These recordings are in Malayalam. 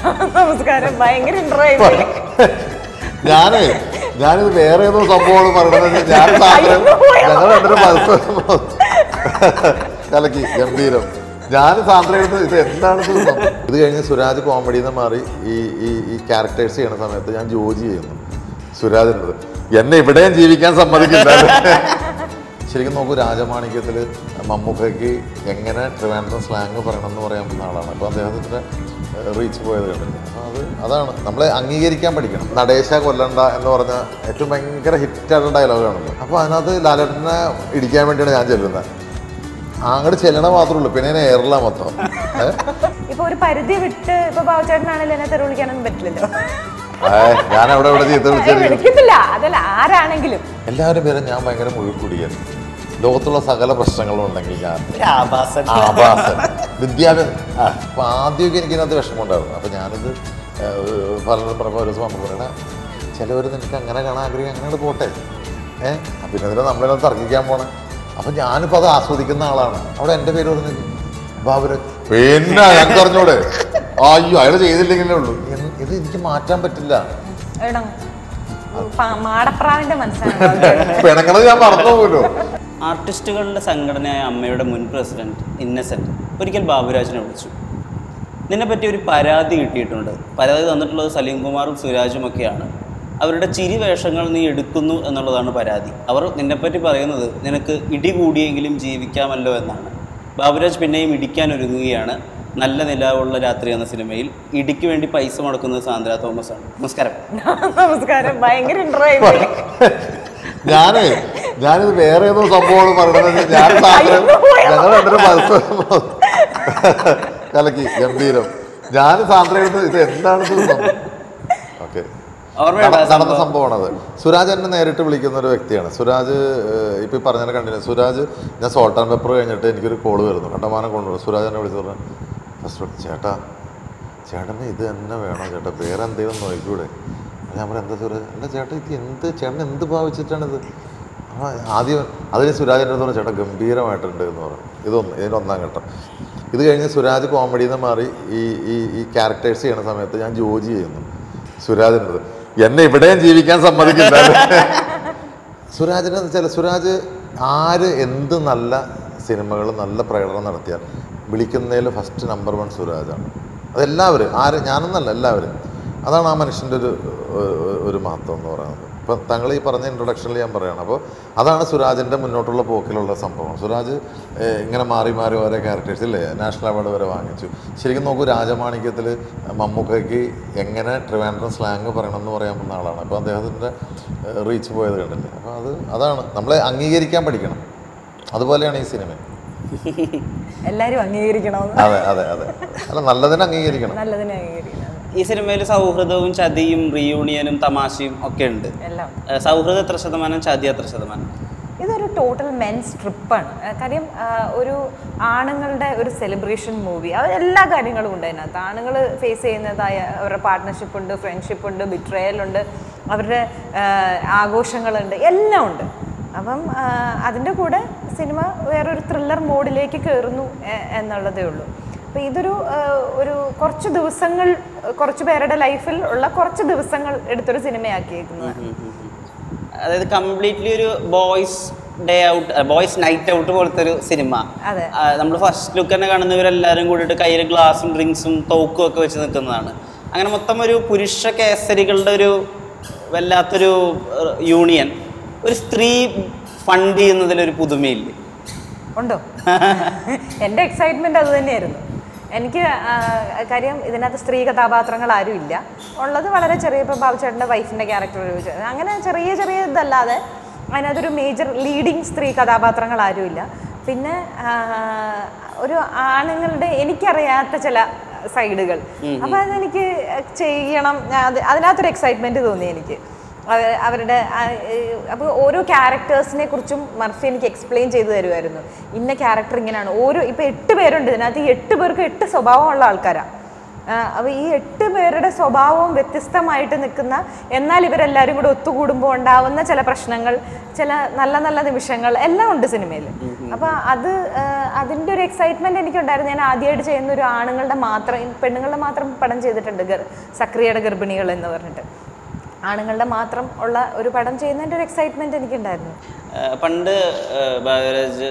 നമസ്കാരം ഭയങ്കര ഇന്റർവ്യൂ ആയി ഞാനേ ഞാനിത് വേറെ ഏതോ സംഭവമാണ് പറയണത് ഞാൻ സാധനം ഞങ്ങൾ രണ്ടൊരു മത്സരം കലക്കി ഗംഭീരം ഞാൻ സാന്ദ്ര എടുത്ത് ഇത് എന്താണ് ഇത് സംഭവം? ഇത് കഴിഞ്ഞ് സുരാജ് കോമഡിയിൽ നിന്ന് മാറി ഈ ഈ ഈ ക്യാരക്ടേഴ്സ് ചെയ്യണ സമയത്ത് ഞാൻ ജോജി ചെയ്യുന്നു സുരാജിൻ്റെ എന്നെ ഇവിടെയും ജീവിക്കാൻ സമ്മതിക്കില്ല ശരിക്കും നോക്കൂ രാജമാണിക്യത്തിൽ മമ്മൂക്കയ്ക്ക് എങ്ങനെ ട്രിവാൻഡ്രം സ്ലാങ് പറയണം എന്ന് പറയാൻ പറ്റുന്ന ആളാണ് അപ്പോൾ അദ്ദേഹത്തിൻ്റെ റീച്ച് പോയത് കണ്ടില്ലേ അപ്പോൾ അത് അതാണ് നമ്മളെ അംഗീകരിക്കാൻ പഠിക്കണം നടേശ കൊല്ലണ്ട എന്ന് പറഞ്ഞ ഏറ്റവും ഭയങ്കര ഹിറ്റായിട്ടുള്ള ഡയലോഗാണല്ലോ അപ്പോൾ അതിനകത്ത് ലാലേട്ടനെ ഇടിക്കാൻ വേണ്ടിയാണ് ഞാൻ ചെല്ലുന്നത് അങ്ങോട്ട് ചെല്ലണ മാത്രമേ ഉള്ളൂ പിന്നെ ഞാൻ എയറില മൊത്തം ഏ? ഇപ്പൊ ഒരു പരിധി വിട്ട് ഇപ്പൊ ബാബുചേട്ടനാണെങ്കിലും എന്നെ തെറി വിളിക്കാനൊന്നും പറ്റില്ലല്ലോ ഏ, ഞാൻ അവിടെ ഇവിടെ ചീത്ത ഏയ് വിളിച്ചിരിക്കും വിളിക്കത്തില്ല അതല്ല ആരാണെങ്കിലും എല്ലാവരും പേരും ഞാൻ ഭയങ്കര മുഴുക്കുടിയൻ ലോകത്തുള്ള സകല പ്രശ്നങ്ങളും ഉണ്ടെങ്കിൽ ഞാൻ ആഭാസൻ ആഭാസൻ വിദ്യാഭ്യാസം അപ്പൊ ആദ്യമൊക്കെ എനിക്കിതിനകത്ത് വിഷമമുണ്ടായിരുന്നു അപ്പൊ ഞാനിത് ഏഹ്, പലരും പറഞ്ഞപ്പോൾ ഒരു ദിവസം അമ്മ പറയണ ചിലവർ നിനക്ക് അങ്ങനെ കാണാൻ ആഗ്രഹം അങ്ങനെ പോട്ടെ ഏഹ് പിന്നെ അതിനെ നമ്മളിനെ തർക്കിക്കാൻ പോണേ അപ്പൊ ഞാനിപ്പോൾ അത് ആസ്വദിക്കുന്ന ആളാണ് അവിടെ എൻ്റെ പേര് പറഞ്ഞു ബാബുര് പിന്നെ ഞങ്ങൾക്ക് അറിഞ്ഞൂടെ അയ്യോ അയാൾ ചെയ്തില്ലെങ്കിലേ ഉള്ളൂ എന്ന് ഇത് എനിക്ക് മാറ്റാൻ പറ്റില്ല എടാ പ- മാടപ്രാവിന്റെ മനസ്സാണ് പിണങ്ങണത് ഞാൻ മറന്നു പോകുമല്ലോ ആർട്ടിസ്റ്റുകളുടെ സംഘടനയായ അമ്മയുടെ മുൻ പ്രസിഡന്റ് ഇന്നസെന്റ് ഒരിക്കൽ ബാബുരാജിനെ വിളിച്ചു നിന്നെപ്പറ്റി ഒരു പരാതി കിട്ടിയിട്ടുണ്ട് പരാതി തന്നിട്ടുള്ളത് സലീം കുമാറും സുരാജും ഒക്കെയാണ് അവരുടെ ചിരി വേഷങ്ങൾ നീ എടുക്കുന്നു എന്നുള്ളതാണ് പരാതി അവർ നിന്നെപ്പറ്റി പറയുന്നത് നിനക്ക് ഇടി കൂടിയെങ്കിലും ജീവിക്കാമല്ലോ എന്നാണ് ബാബുരാജ് പിന്നെയും ഇടിക്കാൻ ഒരുങ്ങുകയാണ് നല്ല നിലാവുള്ള രാത്രി എന്ന സിനിമയിൽ ഇടിക്ക് വേണ്ടി പൈസ മുടക്കുന്നത് സാന്ദ്ര തോമസ് ആണ് നമസ്കാരം നമസ്കാരം ഭയങ്കര ഇന്റർവ്യൂ ആയി ഞാനേ ഞാനിത് വേറെ ഏതോ സംഭവമാണ് പറയണത് ഞാൻ സാധനം ഞങ്ങൾ രണ്ടൊരു മത്സരം കലക്കി ഗംഭീരം ഞാൻ സാന്ദ്ര എടുത്ത് ഇത് എന്താണ് ഇത് സംഭവം ഓക്കെ ഓർമ്മയുണ്ടോ ആ നടന്ന സംഭവം? സംഭവമാണത് സുരാജ് എന്നെ നേരിട്ട് വിളിക്കുന്ന ഒരു വ്യക്തിയാണ് സുരാജ് ഏഹ്, ഇപ്പൊ ഈ പറഞ്ഞതിനെ കണ്ടില്ല സുരാജ് ഞാൻ സോൾട്ട് ആൻഡ് പെപ്പർ കഴിഞ്ഞിട്ട് എനിക്കൊരു കോള് വരുന്നു കണ്ടമാനം കൊണ്ടുവരും സുരാജ് എന്നെ വിളിച്ചു പറഞ്ഞു ഫസ്റ്റ് ചേട്ടാ ചേട്ടന് ഇത് തന്നെ വേണോ ചേട്ടാ വേറെ എന്തെങ്കിലും നോക്കിക്കൂടെ അപ്പോൾ ഞാൻ പറയാം എന്താ സുരാജ് അല്ല ചേട്ടാ ഇത് എന്ത് ചേട്ടൻ എന്ത് ഭാവിച്ചിട്ടാണിത് ആ ആദ്യം അതിന് സുരാജിൻ്റെ അടുത്ത് പറഞ്ഞു ചേട്ടാ ഗംഭീരമായിട്ടുണ്ട് എന്ന് പറഞ്ഞു ഇതൊന്ന് ഇതിൻ്റെ ഒന്നാം ഘട്ടം ഇത് കഴിഞ്ഞ് സുരാജ് കോമഡിയിൽ നിന്ന് മാറി ഈ ഈ ഈ ക്യാരക്ടേഴ്സ് ചെയ്യണ സമയത്ത് ഞാൻ ജോജി ചെയ്യുന്നു സുരാജിൻ്റെ അടുത്ത് എന്നെ ഇവിടെയും ജീവിക്കാൻ സമ്മതിക്കില്ല സുരാജിനെ വെച്ചാൽ സുരാജ് ആര് എന്ത് നല്ല സിനിമകൾ നല്ല പ്രകടനം നടത്തിയാൽ വിളിക്കുന്നതിൽ ഫസ്റ്റ് നമ്പർ വൺ സുരാജാണ് അതെല്ലാവരും ആര് ഞാനെന്നല്ല എല്ലാവരും അതാണ് ആ മനുഷ്യൻ്റെ ഒരു ഒരു- ഒരു മഹത്വം എന്ന് പറയുന്നത് ഇപ്പം താങ്കൾ ഈ പറഞ്ഞ ഇൻട്രൊഡക്ഷനിൽ ഞാൻ പറയുകയാണ് അപ്പോൾ അതാണ് സുരാജിൻ്റെ മുന്നോട്ടുള്ള പോക്കിലുള്ള സംഭവം സുരാജ് ഏഹ്, ഇങ്ങനെ മാറി മാറി ഓരോ ക്യാരക്ടേഴ്സ് ഇല്ലേ നാഷണൽ അവാർഡ് വരെ വാങ്ങിച്ചു ശരിക്കും നോക്കൂ രാജമാണിക്യത്തിൽ മമ്മൂക്കയ്ക്ക് എങ്ങനെ ട്രിവാൻഡ്രം സ്ലാങ് പറയണം എന്ന് പറയാൻ പറ്റുന്ന ആളാണ് അപ്പോൾ അദ്ദേഹത്തിൻ്റെ റീച്ച് പോയത് കണ്ടില്ലേ അപ്പോൾ അത് അതാണ് നമ്മളെ അംഗീകരിക്കാൻ പഠിക്കണം അതുപോലെയാണ് ഈ സിനിമ എല്ലാരും അംഗീകരിക്കണമെന്ന് അതെ അതെ അതെ അല്ല നല്ലതിനെ അംഗീകരിക്കണം നല്ലതിനെ അംഗീകരിക്കണം ഈ സിനിമയിൽ സൗഹൃദവും ചതിയും റീയൂണിയനും തമാശയും ഒക്കെ ഉണ്ട് എല്ലാം ഏഹ് സൗഹൃദം എത്ര ശതമാനം ചതി എത്ര ശതമാനം ഇതൊരു ടോട്ടൽ മെൻസ് ട്രിപ്പാണ് കാര്യം ആ, ഒരു ആണുങ്ങളുടെ ഒരു സെലിബ്രേഷൻ മൂവി അത് എല്ലാ കാര്യങ്ങളും ഉണ്ട് അതിനകത്ത് ആണുങ്ങൾ ഫേസ് ചെയ്യുന്നതായ അവരുടെ പാർട്ട്ണർഷിപ്പ് ഉണ്ട് ഫ്രണ്ട്ഷിപ്പ് ഉണ്ട് ബിട്രയൽ ഉണ്ട് അവരുടെ ആ, ആഘോഷങ്ങളുണ്ട് എല്ലാം ഉണ്ട് അപ്പം ആ, അതിൻ്റെ കൂടെ സിനിമ വേറൊരു ത്രില്ലർ മോഡിലേക്ക് കയറുന്നു എ- എന്നുള്ളതേ ഉള്ളൂ അപ്പോൾ ഇതൊരു ആ, ഒരു കുറച്ച് ദിവസങ്ങൾ കുറച്ച് പേരുടെ ലൈഫിൽ ഉള്ള കുറച്ച് ദിവസങ്ങൾ എടുത്തൊരു സിനിമയാക്കിയേക്കുന്നതാണ് അതായത് കംപ്ലീറ്റ്ലി ഒരു boys day out boys night out പോലത്തെ ഒരു സിനിമ അതെ. നമ്മൾ ഫസ്റ്റ് ലുക്ക് തന്നെ കാണുന്നവരെല്ലാവരും കൂടിയിട്ട് കയ്യിൽ ഗ്ലാസും ഡ്രിങ്ക്സും തോക്കും ഒക്കെ വെച്ച് നിൽക്കുന്നതാണ് അങ്ങനെ മൊത്തം ഒരു പുരുഷ കേസരികളുടെ ഒരു വല്ലാത്തൊരു യൂണിയൻ ഒരു സ്ത്രീ ഫണ്ട് ചെയ്യുന്നതിലൊരു പുതുമയില്ലേ ഉണ്ടോ എൻ്റെ എക്സൈറ്റ്മെന്റ് അത് തന്നെയായിരുന്നു എനിക്ക് ആ, കാര്യം ഇതിനകത്ത് സ്ത്രീ കഥാപാത്രങ്ങൾ ആരും ഇല്ല ഉള്ളത് വളരെ ചെറിയ ഇപ്പോൾ ബാബുചേട്ടൻ്റെ വൈഫിൻ്റെ ക്യാരക്ടർ അങ്ങനെ ചെറിയ ചെറിയ ഇതല്ലാതെ അതിനകത്തൊരു മേജർ ലീഡിങ് സ്ത്രീ കഥാപാത്രങ്ങൾ ആരുമില്ല പിന്നെ ആ, ഒരു ആണുങ്ങളുടെ എനിക്കറിയാത്ത ചില സൈഡുകൾ അപ്പോൾ അതെനിക്ക് ചെയ്യണം ഞാൻ അത് അതിനകത്തൊരു എക്സൈറ്റ്മെൻറ്റ് തോന്നി എനിക്ക് അവ- അവരുടെ അപ്പോൾ ഓരോ ക്യാരക്ടേഴ്സിനെ കുറിച്ചും മർഫി എനിക്ക് എക്സ്പ്ലെയിൻ ചെയ്തു തരുമായിരുന്നു ഇന്ന ക്യാരക്ടർ ഇങ്ങനെയാണ് ഓരോ ഇപ്പോൾ എട്ട് പേരുണ്ട് ഇതിനകത്ത് ഈ എട്ട് പേർക്ക് എട്ട് സ്വഭാവമുള്ള ആൾക്കാരാണ് അപ്പോൾ ഈ എട്ട് പേരുടെ സ്വഭാവവും വ്യത്യസ്തമായിട്ട് നിൽക്കുന്ന എന്നാൽ ഇവരെല്ലാവരും കൂടെ ഒത്തുകൂടുമ്പോൾ ഉണ്ടാവുന്ന ചില പ്രശ്നങ്ങൾ ചില നല്ല നല്ല നിമിഷങ്ങൾ എല്ലാം ഉണ്ട് സിനിമയിൽ അപ്പോൾ അത് ആ, അതിൻ്റെ ഒരു എക്സൈറ്റ്മെൻറ്റ് എനിക്കുണ്ടായിരുന്നു ഞാൻ ആദ്യമായിട്ട് ചെയ്യുന്ന ഒരു ആണുങ്ങളുടെ മാത്രം പെണ്ണുങ്ങളുടെ മാത്രം പടം ചെയ്തിട്ടുണ്ട് ഗർ സക്രിയയുടെ ഗർഭിണികൾ എന്ന് പറഞ്ഞിട്ട് ആണുങ്ങളുടെ മാത്രം ഉള്ള ഒരു പടം ചെയ്യുന്നതിൻ്റെ ഒരു എക്സൈറ്റ്മെൻറ്റ് എനിക്കുണ്ടായിരുന്നു ഏഹ് പണ്ട് ഏഹ് ബാബുരാജ്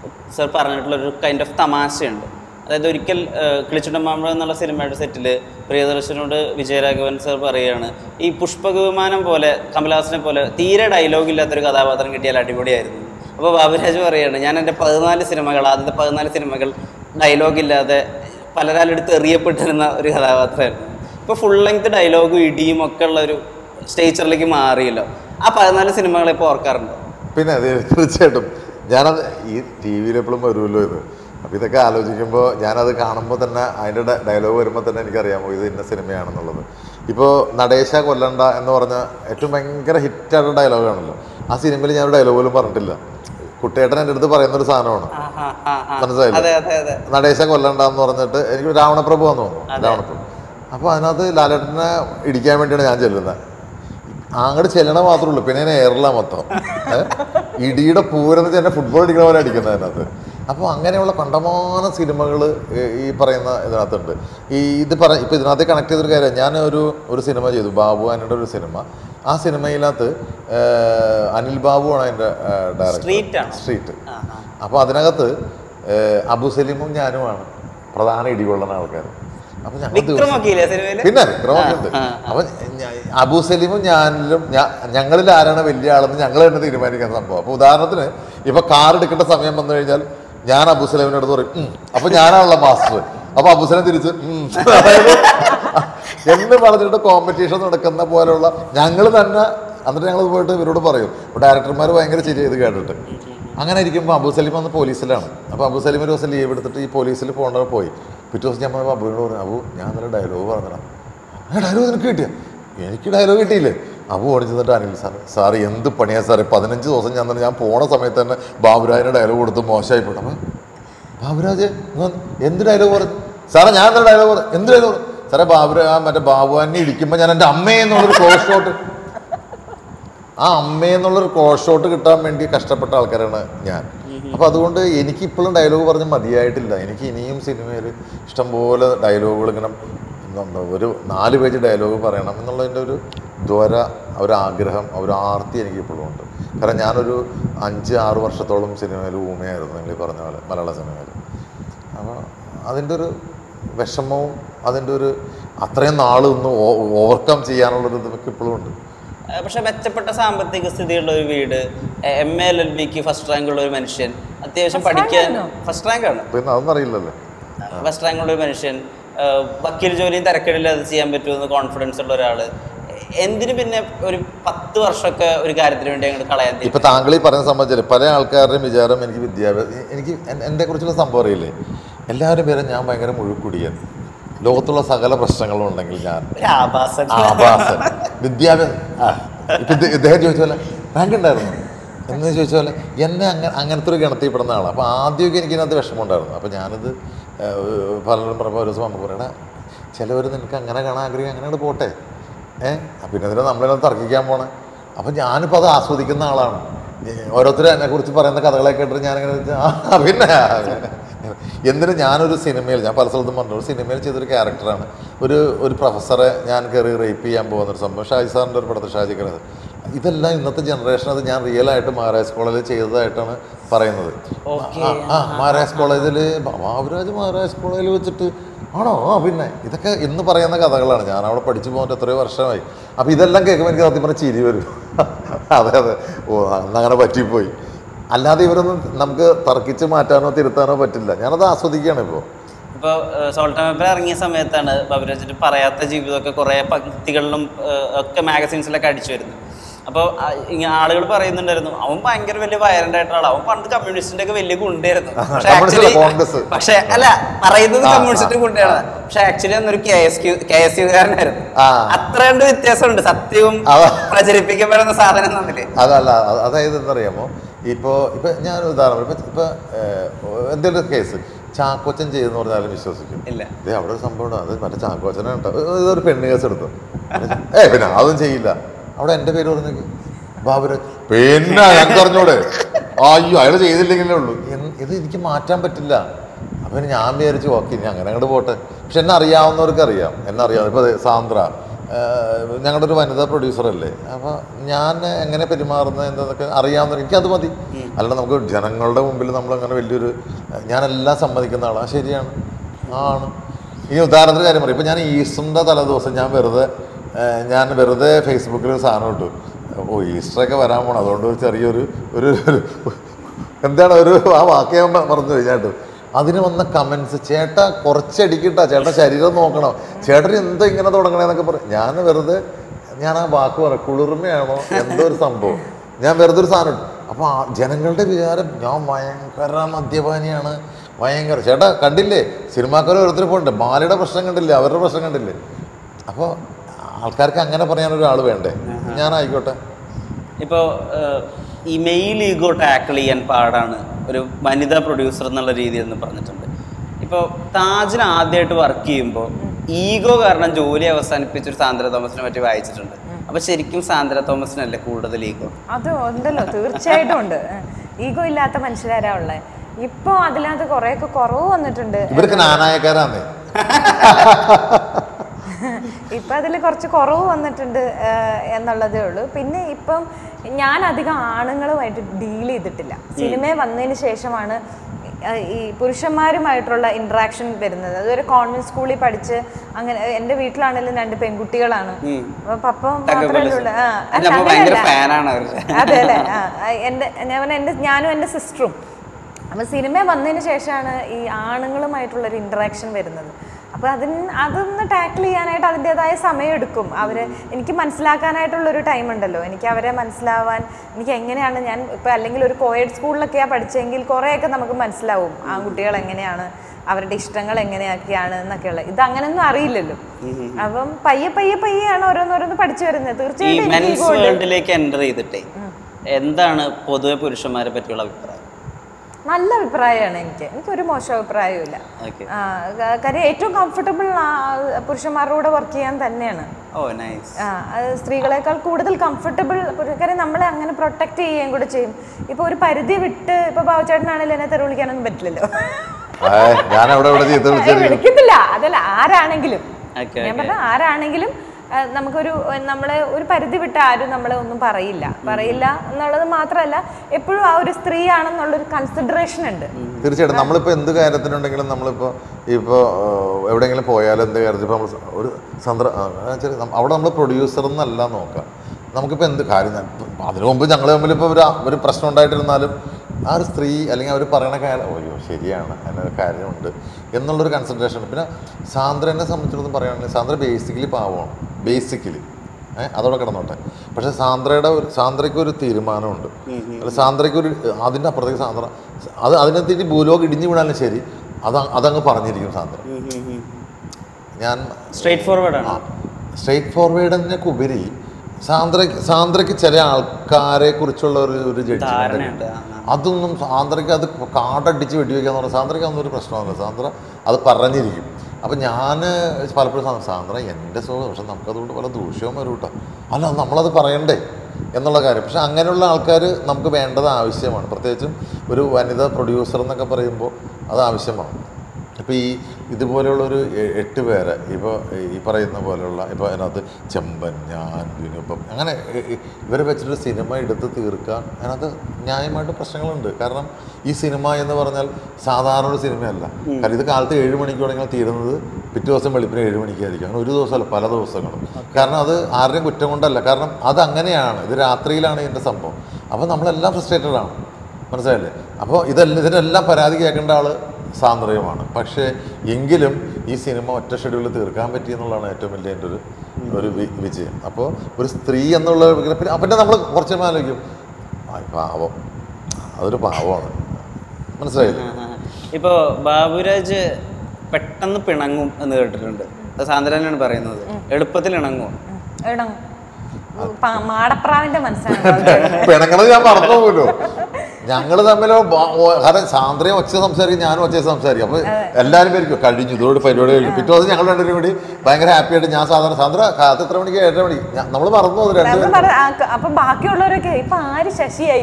സർ പറഞ്ഞിട്ടുള്ളൊരു കൈൻഡ് ഓഫ് തമാശയുണ്ട് അതായത് ഒരിക്കൽ കിളിച്ചുണ്ടമാമ്പഴ എന്നുള്ള സിനിമയുടെ സെറ്റിൽ പ്രിയദർശനോട് വിജയരാഘവൻ സർ പറയുകയാണ് ഈ പുഷ്പക വിമാനം പോലെ കമലഹാസനെ പോലെ തീരെ ഡയലോഗ് ഇല്ലാത്തൊരു കഥാപാത്രം കിട്ടിയാൽ അടിപൊളിയായിരുന്നു അപ്പോൾ ബാബുരാജ് പറയുകയാണ് ഞാൻ എൻ്റെ പതിനാല് സിനിമകൾ ആദ്യത്തെ പതിനാല് സിനിമകൾ ഡയലോഗ് ഇല്ലാതെ പലരാലും എടുത്ത് എറിയപ്പെട്ടിരുന്ന ഒരു കഥാപാത്രമായിരുന്നു ഇപ്പോൾ ഫുൾ ലെങ്ത് ഡയലോഗും ഇടിയും ഒക്കെ ഉള്ള ഒരു സ്റ്റേച്ചറിലേക്ക് മാറിയല്ലോ ആ പതിനാല് സിനിമകൾ ഇപ്പോൾ ഓർക്കാറുണ്ടോ പിന്നെ അത് തീർച്ചയായിട്ടും ഞാനത് ഈ ടി വിയിൽ എപ്പോഴും വരുമല്ലോ ഇത് അപ്പോൾ ഇതൊക്കെ ആലോചിക്കുമ്പോൾ ഞാനത് കാണുമ്പോൾ തന്നെ അതിൻ്റെ ഡയലോഗ് വരുമ്പോൾ തന്നെ എനിക്കറിയാമോ ഇത് ഇന്ന സിനിമയാണെന്നുള്ളത് ഇപ്പോൾ നടേശ കൊല്ലണ്ട എന്ന് പറഞ്ഞ ഏറ്റവും ഭയങ്കര ഹിറ്റായിട്ടുള്ള ഡയലോഗാണല്ലോ ആ സിനിമയിൽ ഞാനൊരു ഡയലോഗ് പോലും പറഞ്ഞിട്ടില്ല കുട്ടിയേട്ടൻ എൻ്റെ അടുത്ത് പറയുന്നൊരു സാധനമാണ് മനസ്സിലായില്ലേ? അതെ അതെ അതെ നടേശ കൊല്ലണ്ട എന്ന് പറഞ്ഞിട്ട് എനിക്ക് രാവണപ്രഭു വന്നു തോന്നുന്നു രാവണപ്രഭു അപ്പോൾ അതിനകത്ത് ലാലേട്ടനെ ഇടിക്കാൻ വേണ്ടിയാണ് ഞാൻ ചെല്ലുന്നത് അങ്ങോട്ട് ചെല്ലണ മാത്രമേ ഉള്ളൂ പിന്നെ ഞാൻ എയറില മൊത്തം ഏ? ഇടിയുടെ പൂരെന്ന് വെച്ചാൽ എന്നെ ഫുട്ബോൾ അടിക്കണ പോലെ അടിക്കുന്നത് അതിനകത്ത് അപ്പോൾ അങ്ങനെയുള്ള കണ്ടമാനം സിനിമകൾ ഈ പറയുന്ന ഇതിനകത്തുണ്ട് ഈ ഇത് പറ ഇപ്പോൾ ഇതിനകത്ത് കണക്ട് ചെയ്തൊരു കാര്യം ഞാൻ ഒരു ഒരു സിനിമ ചെയ്തു ബാബു ആനയുടെ ഒരു സിനിമ ആ സിനിമയിനകത്ത് ഏ, അനിൽ ബാബു ആണ് അതിൻ്റെ ഡയറക്ടർ Street ആണോ? സ്ട്രീറ്റ് അപ്പോൾ അതിനകത്ത് ഏഹ്, അബു സലീമും ഞാനുമാണ് പ്രധാന ഇടികൊള്ളുന്ന ആൾക്കാർ അപ്പൊ ഞങ്ങൾ വിക്രം വക്കീലെ സിനിമയില് പിന്നെ വിക്രമൊക്കെയുണ്ട് അപ്പൊ ഞ- അബു സലീമും ഞാനിലും ഞാ- ഞങ്ങളിൽ ആരാണ് വലിയ ആളെന്ന് ഞങ്ങൾ തന്നെ തീരുമാനിക്കുന്ന സംഭവം അപ്പൊ ഉദാഹരണത്തിന് ഇപ്പൊ കാർ എടുക്കേണ്ട സമയം വന്നു കഴിഞ്ഞാൽ ഞാൻ അബു സലീമിന്റെ അടുത്ത് പറയും "ഉം." അപ്പൊ ഞാനാണല്ലോ മാസ്റ്റർ അപ്പൊ അബു സലീം തിരിച്ച് "ഉം." അതായത് എന്ന് പറഞ്ഞിട്ട് കോമ്പറ്റീഷൻ നടക്കുന്ന പോലെയുള്ള ഞങ്ങൾ തന്നെ എന്നിട്ട് ഞങ്ങൾ പോയിട്ട് ഇവരോട് പറയും ഇപ്പോൾ ഡയറക്ടർമാർ ഭയങ്കര ചിരി ചെയ്ത് കേട്ടിട്ട് അങ്ങനെ ഇരിക്കുമ്പോൾ അബു സലീം അന്ന് പോലീസിലാണ് അപ്പോൾ അബു സലീം ഒരു ദിവസം ലീവ് എടുത്തിട്ട് ഈ പോലീസിൽ പോകേണ്ടത് പോയി പിറ്റേ ദിവസം ഞാൻ പോയപ്പോൾ അബുവിനോട് പറഞ്ഞു അബു ഞാൻ നല്ല ഡയലോഗ് പറഞ്ഞതാണ് ആ ഡയലോഗ് നിനക്ക് കിട്ടിയ എനിക്ക് ഡയലോഗ് കിട്ടിയില്ലേ അബു ഓടിച്ചു നിന്നിട്ട് അനിൽ സാർ സാർ എന്ത് പണിയാ സാറേ പതിനഞ്ച് ദിവസം ഞാൻ തന്നെ ഞാൻ പോണ സമയത്ത് തന്നെ ബാബുരാജിന് ഡയലോഗ് കൊടുത്ത് മോശമായി പോട്ടെ അപ്പം ബാബുരാജ് ഇങ്ങ് വന്ന് എന്ത് ഡയലോഗ് പറഞ്ഞു സാറേ ഞാൻ എന്താ ഡയലോഗ് പറഞ്ഞു എന്ത് ഡയലോഗ് പറഞ്ഞു സാറേ ബാബുരാ മറ്റേ ബാബുവാനെ ഇടിക്കുമ്പോൾ ഞാൻ എൻ്റെ അമ്മയെ എന്നുള്ളൊരു ക്ലോസ് ഷോട്ട് ആ അമ്മയെന്നുള്ളൊരു ക്ലോസ് ഷോട്ട് കിട്ടാൻ വേണ്ടി കഷ്ടപ്പെട്ട ആൾക്കാരാണ് ഞാൻ അപ്പോൾ അതുകൊണ്ട് എനിക്ക് ഇപ്പോഴും ഡയലോഗ് പറഞ്ഞ് മതിയായിട്ടില്ല എനിക്ക് ഇനിയും സിനിമയിൽ ഇഷ്ടംപോലെ ഡയലോഗുകൾ ഇങ്ങനെ എന്താ ഒരു നാല് പേജ് ഡയലോഗ് പറയണം എന്നുള്ളതിൻ്റെ ഒരു ദ്വര ഒരു ആഗ്രഹം ഒരു ആർത്തി എനിക്ക് ഇപ്പോഴും ഉണ്ട് കാരണം ഞാനൊരു അഞ്ച് ആറ് വർഷത്തോളം സിനിമയിൽ ഊമയായിരുന്നു നിങ്ങൾ ഈ പറഞ്ഞ പോലെ മലയാള സിനിമയിൽ അപ്പോൾ അതിൻ്റെ ഒരു വിഷമവും അതിൻ്റെ ഒരു അത്രയും നാൾ ഒന്ന് ഓവർകം ചെയ്യാനുള്ളൊരു ഇതൊക്കെ ഇപ്പോഴും ഉണ്ട് ഏഹ് പക്ഷെ മെച്ചപ്പെട്ട സാമ്പത്തിക സ്ഥിതിയുള്ള ഒരു വീട് എം എ എൽ എൽ ബിക്ക് ഫസ്റ്റ് റാങ്ക് ഉള്ള ഒരു മനുഷ്യൻ അത്യാവശ്യം പഠിക്കാൻ ഫസ്റ്റ് റാങ്ക് ആണ് പിന്നെ അതൊന്നും അറിയില്ലല്ലോ ഫസ്റ്റ് റാങ്ക് ഉള്ള ഒരു മനുഷ്യൻ ഏഹ് വക്കീൽ ജോലിയും തിരക്കിടില്ലാതെ ചെയ്യാൻ പറ്റുമെന്ന് കോൺഫിഡൻസ് ഉള്ള ഒരാൾ എന്തിനു പിന്നെ ഒരു പത്ത് വർഷമൊക്കെ ഒരു കാര്യത്തിന് വേണ്ടി അങ്ങോട്ട് കളയാൻ തീരുമാനിച്ചു? ഇപ്പൊ താങ്കൾ ഈ പറഞ്ഞ സംബന്ധിച്ചാൽ പല ആൾക്കാരുടെയും വിചാരം എനിക്ക് വിദ്യാഭ്യാസം എനിക്ക് എൻ- എന്നെ കുറിച്ചുള്ള സംഭവം അറിയില്ലേ എല്ലാവരും പേരും ഞാൻ ഭയങ്കര മുഴുക്കുടിയൻ ലോകത്തുള്ള സകല പ്രശ്നങ്ങളും ഉണ്ടെങ്കിൽ ഞാൻ ഒരു ആഭാസൻ ആഭാസൻ വിദ്യാഭ്യാസം ആ ഇപ്പൊ ഇത് ഇദ്ദേഹം ചോദിച്ച പോലെ റാങ്ക് ഉണ്ടായിരുന്നു എന്ന് ചോദിച്ച പോലെ എന്നെ അങ്ങനെ അങ്ങനത്തെ ഒരു ഗണത്തിൽ പെടുന്ന ആളാണ് അപ്പോൾ ആദ്യമൊക്കെ എനിക്ക് ഇതിനകത്ത് വിഷമമുണ്ടായിരുന്നു അപ്പോൾ ഞാനിത് ഏഹ്, പലരും പറഞ്ഞപ്പോൾ ഒരു ദിവസം നമുക്ക് പറയണേ ചിലവർ നിനക്ക് അങ്ങനെ കാണാൻ ആഗ്രഹം അങ്ങനെ അങ്ങോട്ട് പോട്ടെ ഏഹ് പിന്നെ അതിനെ നമ്മളിനകത്ത് തർക്കിക്കാൻ പോണേ അപ്പം ഞാനിപ്പോൾ അത് ആസ്വദിക്കുന്ന ആളാണ് ഓരോരുത്തരും എന്നെ കുറിച്ച് പറയുന്ന കഥകളൊക്കെ കേട്ടിട്ട് ഞാനിങ്ങനെ വെച്ച്, ആ പിന്നെ എന്തിന് ഞാനൊരു സിനിമയിൽ ഞാൻ പല സ്ഥലത്തും പറഞ്ഞു ഒരു സിനിമയിൽ ചെയ്തൊരു ക്യാരക്ടറാണ് ഒരു ഒരു പ്രൊഫസറെ ഞാൻ കയറി റേപ്പ് ചെയ്യാൻ പോകുന്ന ഒരു സംഭവം ഷാജി സാറിൻ്റെ ഒരു പടത്തിൽ ഷാജി കരത് ഇതെല്ലാം ഇന്നത്തെ ജനറേഷൻ അത് ഞാൻ റിയൽ ആയിട്ട് മഹാരാജ് കോളേജിൽ ചെയ്തതായിട്ടാണ് പറയുന്നത് Okay. ആ, ആ മഹാരാജ് കോളേജിൽ ബാബുരാജ് മഹാരാജ് കോളേജിൽ വെച്ചിട്ട് ആണോ ആ പിന്നെ ഇതൊക്കെ ഇന്ന് പറയുന്ന കഥകളാണ് ഞാൻ അവിടെ പഠിച്ചു പോയിട്ട് എത്രയോ വർഷമായി അപ്പോൾ ഇതെല്ലാം കേൾക്കുമ്പോൾ എനിക്ക് സത്യം പറഞ്ഞാൽ ചിരി വരും അതെ അതെ ഓ അന്നങ്ങനെ പറ്റിപ്പോയി അല്ലാതെ ഇവരൊന്നും നമുക്ക് തർക്കിച്ച് മാറ്റാനോ തിരുത്താനോ പറ്റില്ല ഞാനത് ആസ്വദിക്കുകയാണ് ഇപ്പോൾ ഇപ്പോൾ സോൾട്ട പേപ്പർ ഇറങ്ങിയ സമയത്താണ് ബാബുരാജിന് പറയാത്ത ജീവിതമൊക്കെ കുറേ പങ്ക്തികളിലും ഏഹ്, ഒക്കെ മാഗസീൻസിലൊക്കെ അടിച്ചു വരുന്നത് അപ്പോൾ ഇങ്ങനെ ആളുകൾ പറയുന്നുണ്ടായിരുന്നു അവൻ ഭയങ്കര വലിയ വയലന്റ് ആയിട്ടുള്ള ആളാ. അവൻ പണ്ട് കമ്മ്യൂണിസ്റ്റിന്റെ ഒക്കെ വലിയ ഗുണ്ടയായിരുന്നു പക്ഷെ കമ്മ്യൂണിസ്റ്റ് അല്ല, actually- കോൺഗ്രസ്. പക്ഷെ അല്ല പറയുന്നത് ആ, കമ്മ്യൂണിസ്റ്റ് ഗുണ്ടയാണ് പക്ഷെ ആക്ച്വലി അന്നൊരു K S Q K S യുകാരനായിരുന്നു ആ. അത്ര കണ്ട് വ്യത്യാസമുണ്ട് സത്യവും അതാ. പ്രചരിപ്പിക്കപ്പെടുന്ന സാധനം തമ്മില് അതല്ല അ- അതായത് എന്തറിയാമോ ഇപ്പോൾ ഇപ്പം ഞാൻ ഉദാഹരണം ഇപ്പം ഇപ്പം എന്തെങ്കിലും കേസ് ചാക്കോച്ചൻ ചെയ്തെന്ന് പറഞ്ഞാലും വിശ്വസിക്കും ഇല്ല ദേ അവിടെ ഒരു സംഭവം ഉണ്ട് അത് മറ്റേ ചാക്കോച്ചനെ കേട്ടോ ഇതൊരു പെണ്ണ് കേസ് എടുത്തു ഏ പിന്നെ അതൊന്നും ചെയ്യില്ല അവിടെ എൻ്റെ പേര് പറഞ്ഞേക്ക് ബാബുരാജ് പിന്നെ ഞങ്ങൾക്ക് അറിഞ്ഞൂടെ അയ്യോ അയാൾ ചെയ്തില്ലെങ്കിലേ ഉള്ളൂ എന്ന് ഇത് എനിക്ക് മാറ്റാൻ പറ്റില്ല അപ്പം പിന്നെ ഞാൻ വിചാരിച്ചു ഓക്കെ ഇനി അങ്ങനെ അങ്ങോട്ട് പോട്ടെ പക്ഷെ എന്നെ അറിയാവുന്നവർക്ക് അറിയാം എന്നെ അറിയാം ഇപ്പോൾ സാന്ദ്ര ഏഹ് ഞങ്ങളുടെ ഒരു വനിതാ പ്രൊഡ്യൂസർ അല്ലേ അപ്പോൾ ഞാൻ എങ്ങനെ പെരുമാറുന്നത് എന്നതൊക്കെ അറിയാവുന്ന എനിക്കത് മതി അല്ലാണ്ട് നമുക്ക് ജനങ്ങളുടെ മുമ്പിൽ നമ്മൾ അങ്ങനെ വലിയൊരു ഞാനെല്ലാം സമ്മതിക്കുന്ന ആളാണ് ശരിയാണ് ആണ് ഇനി ഉദാഹരണത്തിന് കാര്യം പറയും ഇപ്പം ഞാൻ ഈസ്റ്ററിൻ്റെ തലേദിവസം ഞാൻ വെറുതെ ഏഹ് ഞാൻ വെറുതെ ഫേസ്ബുക്കിൽ ഒരു സാധനം ഇട്ടു ഓ ഈസ്റ്ററൊക്കെ വരാൻ പോണം അതുകൊണ്ട് ഒരു ചെറിയൊരു ഒരു ഒരു- എന്താണ് ഒരു ആ വാക്ക് ഞാൻ മ- മറന്നു കഴിഞ്ഞാട്ട് അതിന് വന്ന കമൻസ് ചേട്ടാ കുറച്ചടിക്കട്ടാ ചേട്ടാ ശരീരം നോക്കണം ചേട്ടൻ എന്താ ഇങ്ങനെ തുടങ്ങണേന്നൊക്കെ പറയും ഞാൻ വെറുതെ ഞാൻ ആ വാക്ക് പറ കുളിർമയാണോ എന്തോ ഒരു സംഭവം ഞാൻ വെറുതെ ഒരു സാധനം ഇട്ടു അപ്പോൾ ആ ജനങ്ങളുടെ വിചാരം ഞാൻ ഭയങ്കര മദ്യപാനിയാണ് ഭയങ്കര ചേട്ടാ കണ്ടില്ലേ സിനിമാക്കാർ ഓരോരുത്തർ പോകണ്ടേ ബാലയുടെ പ്രശ്നം കണ്ടില്ലേ അവരുടെ പ്രശ്നം കണ്ടില്ലേ അപ്പോൾ ആൾക്കാർക്ക് അങ്ങനെ പറയാൻ ഒരാൾ വേണ്ടേ ഞാനായിക്കോട്ടെ ഇപ്പോൾ ഈ മെയിൽ ഈഗോ ടാക്കിൾ ചെയ്യാൻ പാടാണ് ഒരു വനിതാ പ്രൊഡ്യൂസർ എന്നുള്ള രീതിയിൽ എന്ന് പറഞ്ഞിട്ടുണ്ട് ഇപ്പോൾ താജിന് ആദ്യമായിട്ട് വർക്ക് ചെയ്യുമ്പോൾ ഈഗോ കാരണം ജോലി അവസാനിപ്പിച്ച ഒരു സാന്ദ്ര തോമസിനെ പറ്റി വായിച്ചിട്ടുണ്ട് അപ്പോൾ ശരിക്കും സാന്ദ്ര തോമസിനല്ലേ കൂടുതൽ ഈഗോ അത് ഉണ്ടല്ലോ തീർച്ചയായിട്ടും ഉണ്ട് ഈഗോ ഇല്ലാത്ത മനുഷ്യരാരാ ഉള്ളത് ഇപ്പൊ അതിനകത്ത് കുറെയൊക്കെ കുറവ് വന്നിട്ടുണ്ട് ഇവർക്ക് നാനായക്കാരാന്നേ ഇപ്പൊ അതിൽ കുറച്ച് കുറവ് വന്നിട്ടുണ്ട് ആ, എന്നുള്ളതേ ഉള്ളൂ പിന്നെ ഇപ്പം ഞാൻ അധികം ആണുങ്ങളുമായിട്ട് ഡീൽ ചെയ്തിട്ടില്ല സിനിമ വന്നതിന് ശേഷമാണ് ആ, ഈ പുരുഷന്മാരുമായിട്ടുള്ള ഇന്ററാക്ഷൻ വരുന്നത് അതൊരു കോൺവെന്റ് സ്കൂളിൽ പഠിച്ച് അങ്ങനെ എൻ്റെ വീട്ടിലാണെങ്കിലും രണ്ട് പെൺകുട്ടികളാണ് അപ്പൊ പപ്പ മാത്രമല്ലേ ഉള്ളൂ ആ, അല്ല, നമ്മൾ ഭയങ്കര അങ്ങനെയല്ല. ഫാനാണ് അവരുടെ അതെ അല്ലേ ആ ആ, എൻ്റെ ഞാൻ പറഞ്ഞ എൻ്റെ ഞാനും എൻ്റെ സിസ്റ്ററും അപ്പം സിനിമ വന്നതിന് ശേഷമാണ് ഈ ആണുങ്ങളുമായിട്ടുള്ളൊരു ഇൻട്രാക്ഷൻ വരുന്നത് അപ്പോൾ അതിന് അതൊന്ന് ടാക്കിൾ ചെയ്യാനായിട്ട് അതിൻ്റെതായ സമയം എടുക്കും അവർ എനിക്ക് മനസ്സിലാക്കാനായിട്ടുള്ളൊരു ടൈം ഉണ്ടല്ലോ എനിക്ക് അവരെ മനസ്സിലാവാൻ എനിക്ക് എങ്ങനെയാണ് ഞാൻ ഇപ്പോൾ അല്ലെങ്കിൽ ഒരു കോയഡ് സ്കൂളിലൊക്കെയാണ് പഠിച്ചെങ്കിൽ കുറേയൊക്കെ നമുക്ക് മനസ്സിലാവും ആൺകുട്ടികൾ എങ്ങനെയാണ് അവരുടെ ഇഷ്ടങ്ങൾ എങ്ങനെയൊക്കെയാണ് എന്നൊക്കെയുള്ള ഇത് അങ്ങനെയൊന്നും അറിയില്ലല്ലോ അപ്പം പയ്യെ പയ്യെ പയ്യെയാണ് ഓരോന്നോരോന്ന് പഠിച്ചു വരുന്നത് ഈ തീർച്ചയായിട്ടും എനിക്ക് മെൻസ് ego ഉണ്ട്. വേൾഡിലേക്ക് എൻ്റർ ചെയ്തിട്ടേ എന്താണ് പൊതുവെ പുരുഷന്മാരെ പറ്റിയുള്ള അഭിപ്രായം നല്ല അഭിപ്രായമാണ് എനിക്ക് എനിക്കൊരു മോശം അഭിപ്രായവും ഇല്ല ഓക്കെ ആ, ക- കാര്യം ഏറ്റവും കംഫർട്ടബിൾ പുരുഷന്മാരുടെ കൂടെ വർക്ക് ചെയ്യാൻ തന്നെയാണ് ഓ നൈസ് ആ, അത് സ്ത്രീകളെക്കാൾ കൂടുതൽ കംഫർട്ടബിൾ കാര്യം നമ്മളെ അങ്ങനെ പ്രൊട്ടക്ട് ചെയ്യുകയും കൂടെ ചെയ്യും ഇപ്പൊ ഒരു പരിധി വിട്ട് ഇപ്പൊ ബാബുചേട്ടനാണെങ്കിലും എന്നെ തെറി വിളിക്കാനൊന്നും പറ്റില്ലല്ലോ ഏ, ഞാൻ അവിടെ ഇവിടെ ചീത്ത ഏയ് വിളിച്ചിരിക്കും വിളിക്കത്തില്ല അതല്ല ആരാണെങ്കിലും ഓക്കെ ഞാൻ പറഞ്ഞ ആരാണെങ്കിലും ആ, നമുക്കൊരു നമ്മളെ ഒരു പരിധി വിട്ട് ആരും നമ്മളെ ഒന്നും പറയില്ല പറയില്ല എന്നുള്ളത് മാത്രമല്ല എപ്പോഴും ആ ഒരു സ്ത്രീ ആണെന്നുള്ളൊരു കൺസിഡറേഷൻ ഉണ്ട് തീർച്ചയായിട്ടും നമ്മളിപ്പോൾ എന്ത് കാര്യത്തിനുണ്ടെങ്കിലും നമ്മളിപ്പോൾ ഇപ്പോൾ എവിടെയെങ്കിലും പോയാലും എന്ത് കാര്യത്തിൽ ഇപ്പോൾ നമ്മൾ ഒരു സന്ദർ ആ, എന്നുവെച്ചാൽ നം- അവിടെ നമ്മൾ പ്രൊഡ്യൂസർ എന്നല്ല നോക്കാം നമുക്കിപ്പോൾ എന്ത് കാര്യം ഞാൻ- ഇപ്പം അതിനു മുമ്പ് ഞങ്ങൾ തമ്മിൽ ഇപ്പോൾ ഒരു ഒരു പ്രശ്നം ഉണ്ടായിട്ടിരുന്നാലും ആ ഒരു സ്ത്രീ അല്ലെങ്കിൽ അവർ പറയണ കാര്യം അയ്യോ ശരിയാണ് അതിനൊരു കാര്യമുണ്ട് എന്നുള്ളൊരു കൺസിഡറേഷൻ പിന്നെ സാന്ദ്രനെ സംബന്ധിച്ചിടത്തോളം പറയുകയാണെങ്കിൽ സാന്ദ്ര ബേസിക്കലി പാവമാണ് ബേസിക്കലി ഏഹ് അതവിടെ കിടന്നോട്ടെ പക്ഷേ സാന്ദ്രയുടെ ഒരു സാന്ദ്രയ്ക്ക് ഒരു തീരുമാനമുണ്ട് അല്ല സാന്ദ്രയ്ക്ക് ഒരു അതിൻ്റെ അപ്പുറത്തേക്ക് സാന്ദ്ര അത് അതിനകത്തേക്ക് ഭൂലോകം ഇടിഞ്ഞു വീണാലും ശരി അത് അതങ്ങ് പറഞ്ഞിരിക്കും സാന്ദ്ര ഞാൻ സ്ട്രേറ്റ് ഫോർവേഡ് ആണ് സ്ട്രേറ്റ് ഫോർവേഡിനൊക്കെ ഉപരി സാന്ദ്രയ്ക്ക് സാന്ദ്രയ്ക്ക് ചില ആൾക്കാരെ കുറിച്ചുള്ള ഒരു ഒരു ജഡ്ജ്മെന്റ് ധാരണയുണ്ട് ആ, ആ. അതൊന്നും സാന്ദ്രയ്ക്ക് അത് കാടടിച്ച് വെടിവെക്കാന്ന് പറഞ്ഞാൽ സാന്ദ്രയ്ക്ക് അതൊന്നും ഒരു പ്രശ്നമല്ല സാന്ദ്ര അത് പറഞ്ഞിരിക്കും അപ്പം ഞാൻ പലപ്പോഴും സാ- സാന്ദ്ര എൻ്റെ സുഖം പക്ഷെ നമുക്കതുകൊണ്ട് പല ദൂഷ്യവും വരും കേട്ടോ അല്ല അത് നമ്മളത് പറയണ്ടേ എന്നുള്ള കാര്യം പക്ഷെ അങ്ങനെയുള്ള ആൾക്കാർ നമുക്ക് വേണ്ടത് ആവശ്യമാണ് പ്രത്യേകിച്ചും ഒരു വനിതാ പ്രൊഡ്യൂസർ എന്നൊക്കെ പറയുമ്പോൾ അത് ആവശ്യമാണ് ഇപ്പോൾ ഈ ഇതുപോലെയുള്ളൊരു എ- എട്ട് പേര് ഇപ്പോൾ ഈ പറയുന്ന പോലെയുള്ള ഇപ്പോൾ അതിനകത്ത് ചെമ്പൻ ഞാൻ വിനുപം അങ്ങനെ ഇ- ഇ- ഇവരെ വെച്ചിട്ട് സിനിമ എടുത്ത് തീർക്കാൻ അതിനകത്ത് ന്യായമായിട്ട് പ്രശ്നങ്ങളുണ്ട് കാരണം ഈ സിനിമ എന്ന് പറഞ്ഞാൽ സാധാരണ ഒരു സിനിമയല്ല കാരണം ഇത് കാലത്ത് ഏഴ് മണിക്ക് തുടങ്ങിയാൽ തീരുന്നത് പിറ്റേ ദിവസം വെളുപ്പിന് ഏഴ് മണിക്കായിരിക്കും അങ്ങനെ ഒരു ദിവസമല്ല പല ദിവസങ്ങളും കാരണം അത് ആരുടെയും കുറ്റം കൊണ്ടല്ല കാരണം അത് അങ്ങനെയാണ് ഇത് രാത്രിയിലാണ് ഇതിൻ്റെ സംഭവം അപ്പോൾ നമ്മളെല്ലാം ഫ്രസ്ട്രേറ്റഡ് ആണ് മനസ്സിലായില്ലേ അപ്പോൾ ഇതെല്ലാം ഇതിനെല്ലാം പരാതി കേൾക്കേണ്ട ആൾ സാന്ദ്രയുമാണ് പക്ഷേ എങ്കിലും ഈ സിനിമ ഒറ്റ ഷെഡ്യൂളിൽ തീർക്കാൻ പറ്റി എന്നുള്ളതാണ് ഏറ്റവും വലിയ എൻ്റെ ഒരു ഒരു വി- വിജയം അപ്പോൾ ഒരു സ്ത്രീ എന്നുള്ള ഒരു- പിന്നെ പിന്നെ നമ്മൾ കുറച്ച് നേരം ആലോചിക്കും ആ പാവം അതൊരു പാവമാണ് മനസ്സിലായില്ലേ ഇപ്പോൾ ബാബുരാജ് പെട്ടെന്ന് പിണങ്ങും എന്ന് കേട്ടിട്ടുണ്ട് അത് സാന്ദ്രനാണ് പറയുന്നത് എളുപ്പത്തിൽ ഇണങ്ങും ഇടം പാ- മാടപ്രാവിന്റെ മനസ്സാണ് ബാബുചേട്ടൻ. പിണങ്ങണത് ഞാൻ മറന്നു പോലോ ഞങ്ങൾ തമ്മിൽ കാരണം സാന്ദ്രയും ഒച്ച സംസാരിക്കും ഞാനും ഒച്ച സംസാരിക്കും അപ്പൊ എല്ലാവരും പേരിക്കും കഴിഞ്ഞു ഇതോട് പരിപാടി കഴിഞ്ഞു പിറ്റേ ദിവസം ഞങ്ങൾ രണ്ടുപേരും കൂടി ഭയങ്കര ഹാപ്പി ആയിട്ട് ഞാൻ സാധാരണ സാന്ദ്ര കാലത്ത് എത്ര മണിക്ക് ഏഴര മണി നമ്മൾ മറന്നു അത് നമ്മൾ രണ്ടുപേരും പറ- ആ, ക- അപ്പൊ ബാക്കിയുള്ളവരൊക്കെ ഇപ്പൊ ആര് ശശിയായി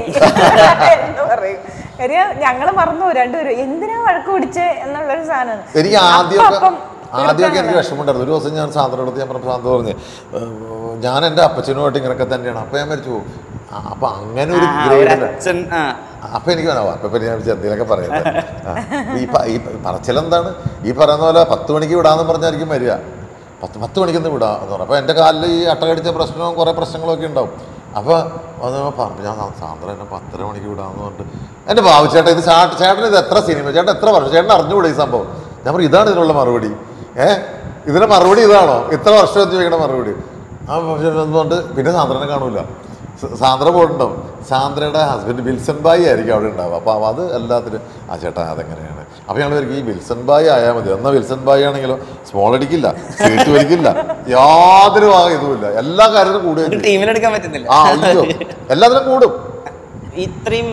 എന്ന് പറയും കാര്യം ഞങ്ങള് മറന്നു രണ്ടുപേരും എന്തിനാ വഴക്ക് പിടിച്ചേ എന്നുള്ളൊരു സാധനം എനിക്ക് അപ്പം ആദ്യമൊക്കെ അപ്പം ആദ്യമൊക്കെ എനിക്ക് വിഷമമുണ്ടായിരുന്നു ഒരു ദിവസം ഞാൻ സാന്ദ്രയോടത്ത് ഞാൻ പറഞ്ഞു സാന്ദ്ര പറഞ്ഞു "ഏഹ്, ഞാൻ എൻ്റെ അപ്പച്ചനുമായിട്ട് ഇങ്ങനെയൊക്കെ തന്നെയാണ് അപ്പം ഞാൻ മരിച്ചു പോകും ആ, അപ്പൊ അങ്ങനെ ഒരു ആ, ഒരു ഗ്രേഡ് അച്ഛൻ ആ അപ്പൊ എനിക്ക് വേണം അപ്പൊ പിന്നെ ഞാൻ എന്തെങ്കിലുമൊക്കെ പറയുന്നത് ഈ പ- ഈ പറച്ചിലെന്താണ് ഈ പറയുന്ന പോലെ പത്ത് മണിക്ക് വിടാന്ന് പറഞ്ഞായിരിക്കും വരിക പത്ത് പത്ത് മണിക്കൊന്ന് വിടാ എന്ന് പറഞ്ഞു അപ്പോൾ എൻ്റെ കാലിൽ ഈ അട്ട കടിച്ച പ്രശ്നവും കുറേ പ്രശ്നങ്ങളൊക്കെ ഉണ്ടാവും അപ്പോൾ അത് പറഞ്ഞു ഞാൻ സാ- സാന്ദ്ര എന്നെ പത്തര മണിക്ക് വിടാന്ന് പറഞ്ഞിട്ട് എൻ്റെ ബാബു ചേട്ടാ ഇത് ചാ- ചേട്ടൻ ഇത് എത്ര സിനിമ ചേട്ടൻ എത്ര വർഷം ചേട്ടൻ അറിഞ്ഞുകൂടെ ഈ സംഭവം ഞാൻ പറഞ്ഞു ഇതാണ് ഇതിനുള്ള മറുപടി ഏ ഇതിന് മറുപടി ഇതാണോ ഇത്ര വർഷം എത്തി വയ്ക്കണ മറുപടി ആ പറഞ്ഞിട്ട് പിന്നെ സാന്ദ്രനെ കാണൂല സ- സാന്ദ്ര പോയിട്ടുണ്ടാവും സാന്ദ്രയുടെ ഹസ്ബൻഡ് വിൽസൺ ബായി ആയിരിക്കും അവിടെ ഉണ്ടാവുക അപ്പോൾ അത് എല്ലാത്തിനും ആ ചേട്ടാ അതെങ്ങനെയാണ് അപ്പോൾ ഞങ്ങൾ ഈ വിൽസൺ ബായി ആയാൽ മതി എന്നാൽ വിൽസൺ ബായി ആണെങ്കിലോ സ്മോൾ അടിക്കില്ല സീറ്റ് വലിക്കില്ല യാതൊരു ഭാഗം ഇതുമില്ല എല്ലാ കാര്യത്തിലും കൂടുകയും ചെയ്യും. ടീമിലെടുക്കാൻ പറ്റുന്നില്ല ആ അയ്യോ എല്ലാത്തിലും കൂടും ഇത്രയും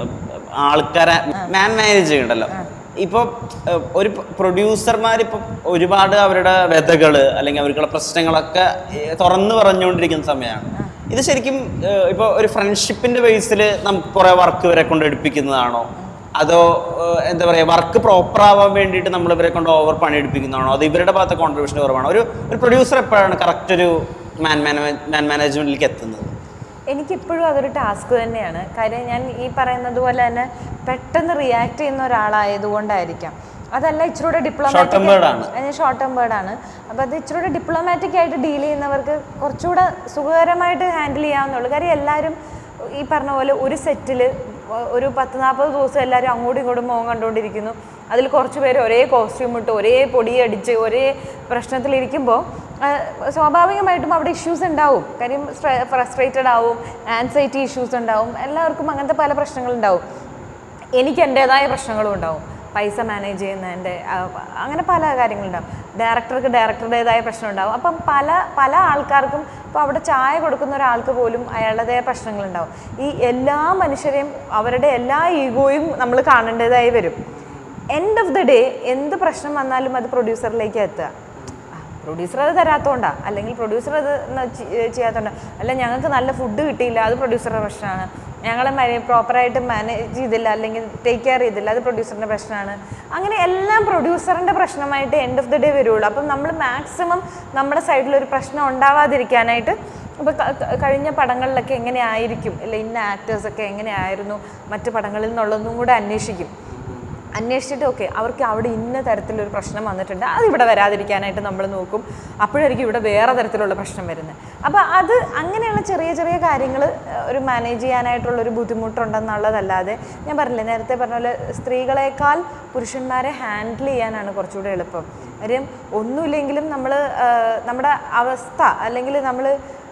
ആൾക്കാരെ മാൻ മാനേജ് ചെയ്യണ്ടല്ലോ ഇപ്പോൾ ഒരു പ്രൊഡ്യൂസർമാർ ഇപ്പോൾ ഒരുപാട് അവരുടെ വ്യതകൾ അല്ലെങ്കിൽ അവർക്കുള്ള പ്രശ്നങ്ങളൊക്കെ ഏഹ്, തുറന്നു പറഞ്ഞുകൊണ്ടിരിക്കുന്ന സമയമാണ് ഇത് ശരിക്കും ഇപ്പോൾ ഒരു ഫ്രണ്ട്ഷിപ്പിന്റെ ബേസിൽ നമുക്ക് കുറേ വർക്ക് ഇവരെ കൊണ്ട് എടുപ്പിക്കുന്നതാണോ അതോ ഏഹ്, എന്താ പറയുക വർക്ക് പ്രോപ്പർ ആവാൻ വേണ്ടിയിട്ട് നമ്മൾ ഇവരെ കൊണ്ട് ഓവർ പണി എടുപ്പിക്കുന്നതാണോ അതോ ഇവരുടെ ഭാഗത്തെ കോൺട്രിബ്യൂഷൻ കുറവാണോ ഒരു ഒരു പ്രൊഡ്യൂസർ എപ്പോഴാണ് കറക്റ്റ് ഒരു മാൻ മാൻ മാനേജ്മെന്റിലേക്ക് എത്തുന്നത് എനിക്കിപ്പോഴും അതൊരു ടാസ്ക് തന്നെയാണ് കാര്യം ഞാൻ ഈ പറയുന്നത് പോലെ തന്നെ പെട്ടെന്ന് റിയാക്ട് ചെയ്യുന്ന ഒരാളായതുകൊണ്ടായിരിക്കാം അതല്ല ഇച്ചിരൂടെ Short term word ആണ്. ഡിപ്ലോമാറ്റിക് ഷോർട്ട് ടേം വേർഡ് ആണ് അപ്പോൾ അത് ഇച്ചിരൂടെ ഡിപ്ലോമാറ്റിക് ആയിട്ട് ഡീൽ ചെയ്യുന്നവർക്ക് കുറച്ചുകൂടെ സുഖകരമായിട്ട് ഹാൻഡിൽ ചെയ്യാവുന്നുള്ളൂ കാര്യം എല്ലാവരും ഈ പറഞ്ഞ പോലെ ഒരു സെറ്റിൽ ഒരു പത്ത് നാൽപ്പത് ദിവസം എല്ലാവരും അങ്ങോട്ടും ഇങ്ങോട്ടും മുഖം കണ്ടുകൊണ്ടിരിക്കുന്നു അതിൽ കുറച്ച് പേര് ഒരേ കോസ്റ്റ്യൂം ഇട്ട് ഒരേ പൊടിയടിച്ച് ഒരേ പ്രശ്നത്തിലിരിക്കുമ്പോൾ ആ, സ്വാഭാവികമായിട്ടും അവിടെ ഇഷ്യൂസ് ഉണ്ടാവും കാര്യം ഫ്രസ്ട്രേറ്റഡ് ആവും ആൻസൈറ്റി ഇഷ്യൂസ് ഉണ്ടാവും എല്ലാവർക്കും അങ്ങനത്തെ പല പ്രശ്നങ്ങളുണ്ടാവും എനിക്ക് എൻ്റെതായ പ്രശ്നങ്ങളും ഉണ്ടാവും പൈസ മാനേജ് ചെയ്യുന്നതിൻ്റെ ആ, അങ്ങനെ പല കാര്യങ്ങളുണ്ടാവും ഡയറക്ടർക്ക് ഡയറക്ടറുടേതായ പ്രശ്നം ഉണ്ടാവും അപ്പം പല പല ആൾക്കാർക്കും ഇപ്പോൾ അവിടെ ചായ കൊടുക്കുന്ന ഒരാൾക്ക് പോലും അയാളുടേതായ പ്രശ്നങ്ങളുണ്ടാവും ഈ എല്ലാ മനുഷ്യരെയും അവരുടെ എല്ലാ ഈഗോയും നമ്മൾ കാണേണ്ടതായി വരും എൻഡ് ഓഫ് ദി ഡേ എന്ത് പ്രശ്നം വന്നാലും അത് പ്രൊഡ്യൂസറിലേക്ക് എത്തുക പ്രൊഡ്യൂസർ അത് തരാത്തോണ്ടാ അല്ലെങ്കിൽ പ്രൊഡ്യൂസർ അത് ന- ചെ- ചെയ്യാത്തോണ്ടാ അല്ല ഞങ്ങൾക്ക് നല്ല ഫുഡ് കിട്ടിയില്ല അത് പ്രൊഡ്യൂസറുടെ പ്രശ്നമാണ് ഞങ്ങളെ പ്രോപ്പറായിട്ട് മാനേജ് ചെയ്തില്ല അല്ലെങ്കിൽ ടേക്ക് കെയർ ചെയ്തില്ല അത് പ്രൊഡ്യൂസറിൻ്റെ പ്രശ്നമാണ് അങ്ങനെ എല്ലാം പ്രൊഡ്യൂസറിൻ്റെ പ്രശ്നമായിട്ട് എൻഡ് ഓഫ് ദി ഡേ വരുള്ളൂ അപ്പം നമ്മൾ മാക്സിമം നമ്മുടെ സൈഡിൽ ഒരു പ്രശ്നം ഉണ്ടാവാതിരിക്കാനായിട്ട് ഇപ്പോൾ കഴിഞ്ഞ പടങ്ങളിലൊക്കെ എങ്ങനെയായിരിക്കും അല്ലെ ഇന്ന ആക്ടേഴ്സൊക്കെ എങ്ങനെയായിരുന്നു മറ്റു പടങ്ങളിൽ നിന്നുള്ളതും കൂടെ അന്വേഷിക്കും അന്വേഷിച്ചിട്ട് ഓക്കെ അവർക്ക് അവിടെ ഇന്ന തരത്തിലൊരു പ്രശ്നം വന്നിട്ടുണ്ട് അത് ഇവിടെ വരാതിരിക്കാനായിട്ട് നമ്മൾ നോക്കും അപ്പോഴായിരിക്കും ഇവിടെ വേറെ തരത്തിലുള്ള പ്രശ്നം വരുന്നത് അപ്പോൾ അത് അങ്ങനെയുള്ള ചെറിയ ചെറിയ കാര്യങ്ങൾ ഒരു മാനേജ് ചെയ്യാനായിട്ടുള്ളൊരു ബുദ്ധിമുട്ടുണ്ടെന്നുള്ളതല്ലാതെ ഞാൻ പറഞ്ഞില്ലേ നേരത്തെ പറഞ്ഞ പോലെ സ്ത്രീകളെക്കാൾ പുരുഷന്മാരെ ഹാൻഡിൽ ചെയ്യാനാണ് കുറച്ചുകൂടെ എളുപ്പം കാര്യം ഒന്നുമില്ലെങ്കിലും നമ്മൾ നമ്മുടെ അവസ്ഥ അല്ലെങ്കിൽ നമ്മൾ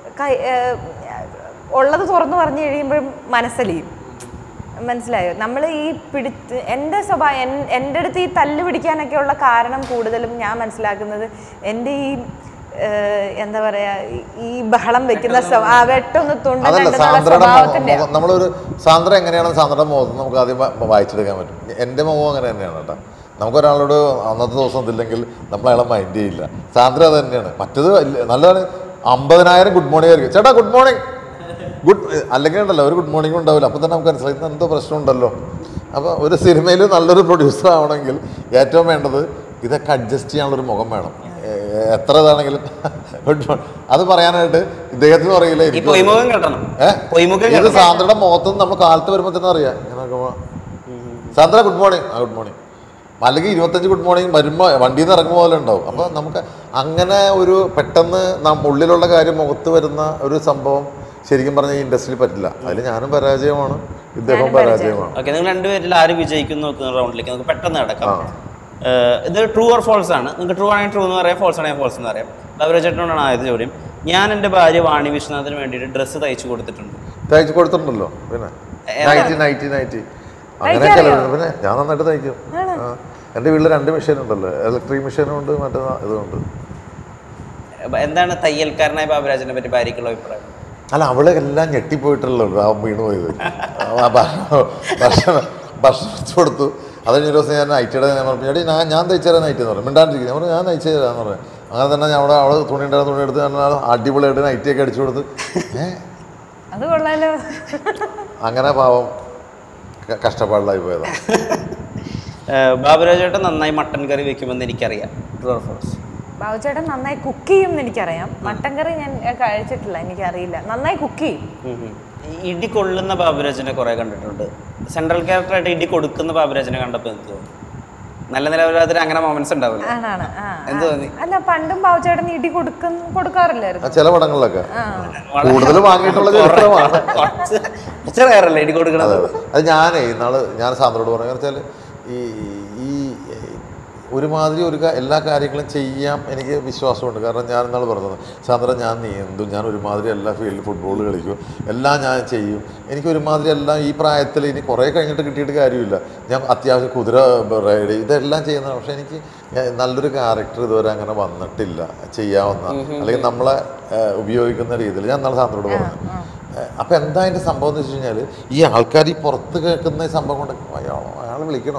ഉള്ളത് തുറന്നു പറഞ്ഞു കഴിയുമ്പോഴും മനസ്സലിയും മനസ്സിലായോ നമ്മൾ ഈ പിടിച്ച് എൻ്റെ സ്വഭാവം എൻ- എൻ്റെ അടുത്ത് ഈ തല്ല് പിടിക്കാനൊക്കെയുള്ള കാരണം കൂടുതലും ഞാൻ മനസ്സിലാക്കുന്നത് എൻ്റെ ഈ ഏഹ്, എന്താ പറയാ ഈ- ഈ ബഹളം വെക്കുന്ന സ്വഭാവം ആ വെട്ടൊന്ന് അതല്ല തുണ്ടെന്നുള്ള സാന്ദ്രയുടെ സ്വഭാവത്തിന്റെ മുഖം നമ്മളൊരു സാന്ദ്ര എങ്ങനെയാണെന്ന് സാന്ദ്രയുടെ മുഖത്ത് നമുക്ക് ആദ്യം വ- വായിച്ചെടുക്കാൻ പറ്റും എൻ്റെ മുഖം അങ്ങനെ തന്നെയാണ് കേട്ടോ നമുക്കൊരാളോട് അന്നത്തെ ദിവസം ഇതില്ലെങ്കിൽ നമ്മൾ അയാളെ മൈൻഡ് ചെയ്യില്ല സാന്ദ്ര അത് തന്നെയാണ് മറ്റത് വലിയ- നല്ലതാണ് അമ്പതിനായിരം ഗുഡ് മോർണിംഗ് ആയിരിക്കും ചേട്ടാ ഗുഡ് മോർണിംഗ് ഗുഡ് അല്ലെങ്കിൽ ഉണ്ടല്ലോ ഒരു ഗുഡ് മോർണിംഗ് ഉണ്ടാവില്ല അപ്പോൾ തന്നെ നമുക്ക് മനസ്സിലായി ഇന്ന് എന്തോ പ്രശ്നമുണ്ടല്ലോ അപ്പോൾ ഒരു സിനിമയിൽ നല്ലൊരു പ്രൊഡ്യൂസർ ആവണമെങ്കിൽ ഏറ്റവും വേണ്ടത് ഇതൊക്കെ അഡ്ജസ്റ്റ് ചെയ്യാനുള്ളൊരു മുഖം വേണം ഏ- എത്ര ഇതാണെങ്കിലും ഗുഡ് മോർണിംഗ് അത് പറയാനായിട്ട് ഇദ്ദേഹത്തിന് അറിയില്ല ഈ എനിക്ക് പൊയ്മുഖം കേട്ടണം ഏഹ് പൊയ്മുഖം ഇത് കേട്ടണം സാന്ദ്രയുടെ മുഖത്ത് നിന്ന് നമ്മൾ കാലത്ത് വരുമ്പോൾ തന്നെ അറിയാം ഇങ്ങനെയൊക്കെ പോ- സാന്ദ്ര ഗുഡ് മോർണിംഗ് ആ ഗുഡ് മോർണിംഗ് അല്ലെങ്കിൽ ഇരുപത്തഞ്ച് ഗുഡ് മോർണിംഗ് വരുമ്പോൾ വണ്ടിയിൽ നിന്ന് ഇറങ്ങുന്ന പോലെ ഉണ്ടാവും അപ്പോൾ നമുക്ക് അങ്ങനെ ഒരു പെട്ടെന്ന് നാം ഉള്ളിലുള്ള കാര്യം മുഖത്ത് വരുന്ന ഒരു സംഭവം ശരിക്കും പറഞ്ഞാൽ ഈ ഇൻഡസ്ട്രിയിൽ പറ്റില്ല അതിൽ ഞാനും പരാജയമാണ് ഇദ്ദേഹവും പരാജയമാണ് ഓക്കെ നിങ്ങൾ രണ്ടുപേരിൽ ആര് വിജയിക്കുന്നു നോക്കുന്ന റൗണ്ടിലേക്ക് നമുക്ക് പെട്ടെന്ന് നടക്കാം ഏഹ് ഇത് ട്രൂ ഓർ ഫോൾസ് ആണ് നിങ്ങൾക്ക് ട്രൂ ആണെങ്കിൽ ട്രൂ എന്ന് പറയാം ഫോൾസ് ആണെങ്കിൽ ഫോൾസ് എന്ന് പറയാം ഗൗരവചേട്ടനോടാണ് ആദ്യത്തെ ചോദ്യം ഞാൻ എൻ്റെ ഭാര്യ വാണി വിശ്വനാഥിന് വേണ്ടിയിട്ട് ഡ്രസ്സ് തയ്ച്ചു കൊടുത്തിട്ടുണ്ട് തയ്ച്ച് കൊടുത്തിട്ടുണ്ടല്ലോ പിന്നെ നൈറ്റി നൈറ്റി നൈറ്റി അങ്ങനെയൊക്കെ പിന്നെ ഞാൻ നന്നായിട്ട് തയ്ക്കും ആ. എൻ്റെ വീട്ടിൽ രണ്ട് മെഷീൻ ഉണ്ടല്ലോ ഇലക്ട്രിക് മെഷീനും ഉണ്ട് മറ്റേ ഇതുണ്ട് അപ്പൊ എന്താണ് തയ്യൽക്കാരനായ ബാബുരാജനെ പറ്റി ഭാര്യയ്ക്കുള്ള അഭിപ്രായം അല്ല അവളെ എല്ലാം ഞെട്ടിപ്പോയിട്ടുള്ളൂ ആ വീണ് പോയത് ആ, ഭ- ഭക്ഷണം ഭക്ഷണം വെച്ച് കൊടുത്തു അത് കഴിഞ്ഞ ഒരു ദിവസം ഞാൻ നൈറ്റിയുടെ ഞാൻ പറഞ്ഞു എടി ഞാൻ ഞാൻ തയ്ച്ചു തരാം നൈറ്റ് എന്ന് പറഞ്ഞു മിണ്ടാണ്ടിരിക്കും ഞാൻ പറഞ്ഞു ഞാൻ തയ്ച്ചു തരാമെന്ന് പറഞ്ഞു അങ്ങനെ തന്നെ ഞാൻ അവിടെ അവള് തുണി ഉണ്ടായിരുന്ന തുണി എടുത്ത് ഞാൻ അടിപൊളിയായിട്ട് നൈറ്റിയൊക്കെ അടിച്ചു കൊടുത്ത് ഏഹ് അത് കൊള്ളാലോ അങ്ങനെ പാവം ക- കഷ്ടപ്പാടിലായി പോയതാണ് ഏഹ് ബാബുരാജേട്ടൻ നന്നായി മട്ടൻ കറി വെക്കുമെന്ന് എനിക്കറിയാം ട്രൂ ഓർ ഫോൾസ് ബാബുചേട്ടൻ നന്നായി കുക്ക് ചെയ്യും എന്ന് എനിക്കറിയാം മട്ടൻ കറി ഞാൻ ഏ, കഴിച്ചിട്ടില്ല എനിക്കറിയില്ല നന്നായി കുക്ക് ചെയ്യും ഇടി കൊള്ളുന്ന ബാബുരാജനെ കുറെ കണ്ടിട്ടുണ്ട് സെൻട്രൽ ക്യാരക്ടറായിട്ട് ഇടി കൊടുക്കുന്ന ബാബുരാജനെ കണ്ടപ്പോൾ എന്ത് തോന്നി നല്ല നിലവാരത്തിൽ അങ്ങനെ മൊമെന്റ്സ് ഉണ്ടാവില്ല ആണാണ് ആ, ആ. എന്ത് തോന്നി അല്ല പണ്ടും ബാബുചേട്ടൻ ഇടി കൊടുക്കും കൊടുക്കാറില്ലായിരുന്നു ആ ചില പടങ്ങളിലൊക്കെ ആ കൂടുതൽ വാങ്ങിയിട്ടുള്ള ചരിത്രമാണ് കുറച്ച് കുറച്ച് റയറല്ലേ ഇടി കൊടുക്കണത് അത് ഞാനേ ഇന്നാള് ഞാൻ സാന്ദ്രോട് പറഞ്ഞു വെച്ചാൽ ഈ ഈ ഒരുമാതിരി ഒരു കാ- എല്ലാ കാര്യങ്ങളും ചെയ്യാം എനിക്ക് വിശ്വാസമുണ്ട് കാരണം ഞാൻ ഇന്നാൾ പറഞ്ഞത് സാന്ദ്ര ഞാൻ നീന്തും ഞാൻ ഒരുമാതിരി എല്ലാ ഫീൽഡിൽ ഫുട്ബോൾ കളിക്കും എല്ലാം ഞാൻ ചെയ്യും എനിക്ക് ഒരുമാതിരി എല്ലാം ഈ പ്രായത്തിൽ ഇനി കുറേ കഴിഞ്ഞിട്ട് കിട്ടിയിട്ട് കാര്യമില്ല ഞാൻ അത്യാവശ്യം കുതിര റൈഡ് ചെയ്യും. ഇതെല്ലാം ചെയ്യുന്നതാണ് പക്ഷേ എനിക്ക് ഞാൻ നല്ലൊരു ക്യാരക്ടർ ഇതുവരെ അങ്ങനെ വന്നിട്ടില്ല ചെയ്യാവുന്ന അല്ലെങ്കിൽ നമ്മളെ ഏഹ്, ഉപയോഗിക്കുന്ന രീതിയിൽ ഞാൻ നാളെ സാന്ദ്രോട് പറഞ്ഞു അപ്പം എന്താ അതിൻ്റെ സംഭവം എന്ന് വെച്ച് കഴിഞ്ഞാൽ ഈ ആൾക്കാർ ഈ പുറത്ത് കേൾക്കുന്ന ഈ സംഭവം കൊണ്ട് അയാൾ അയാൾ വിളിക്കണോ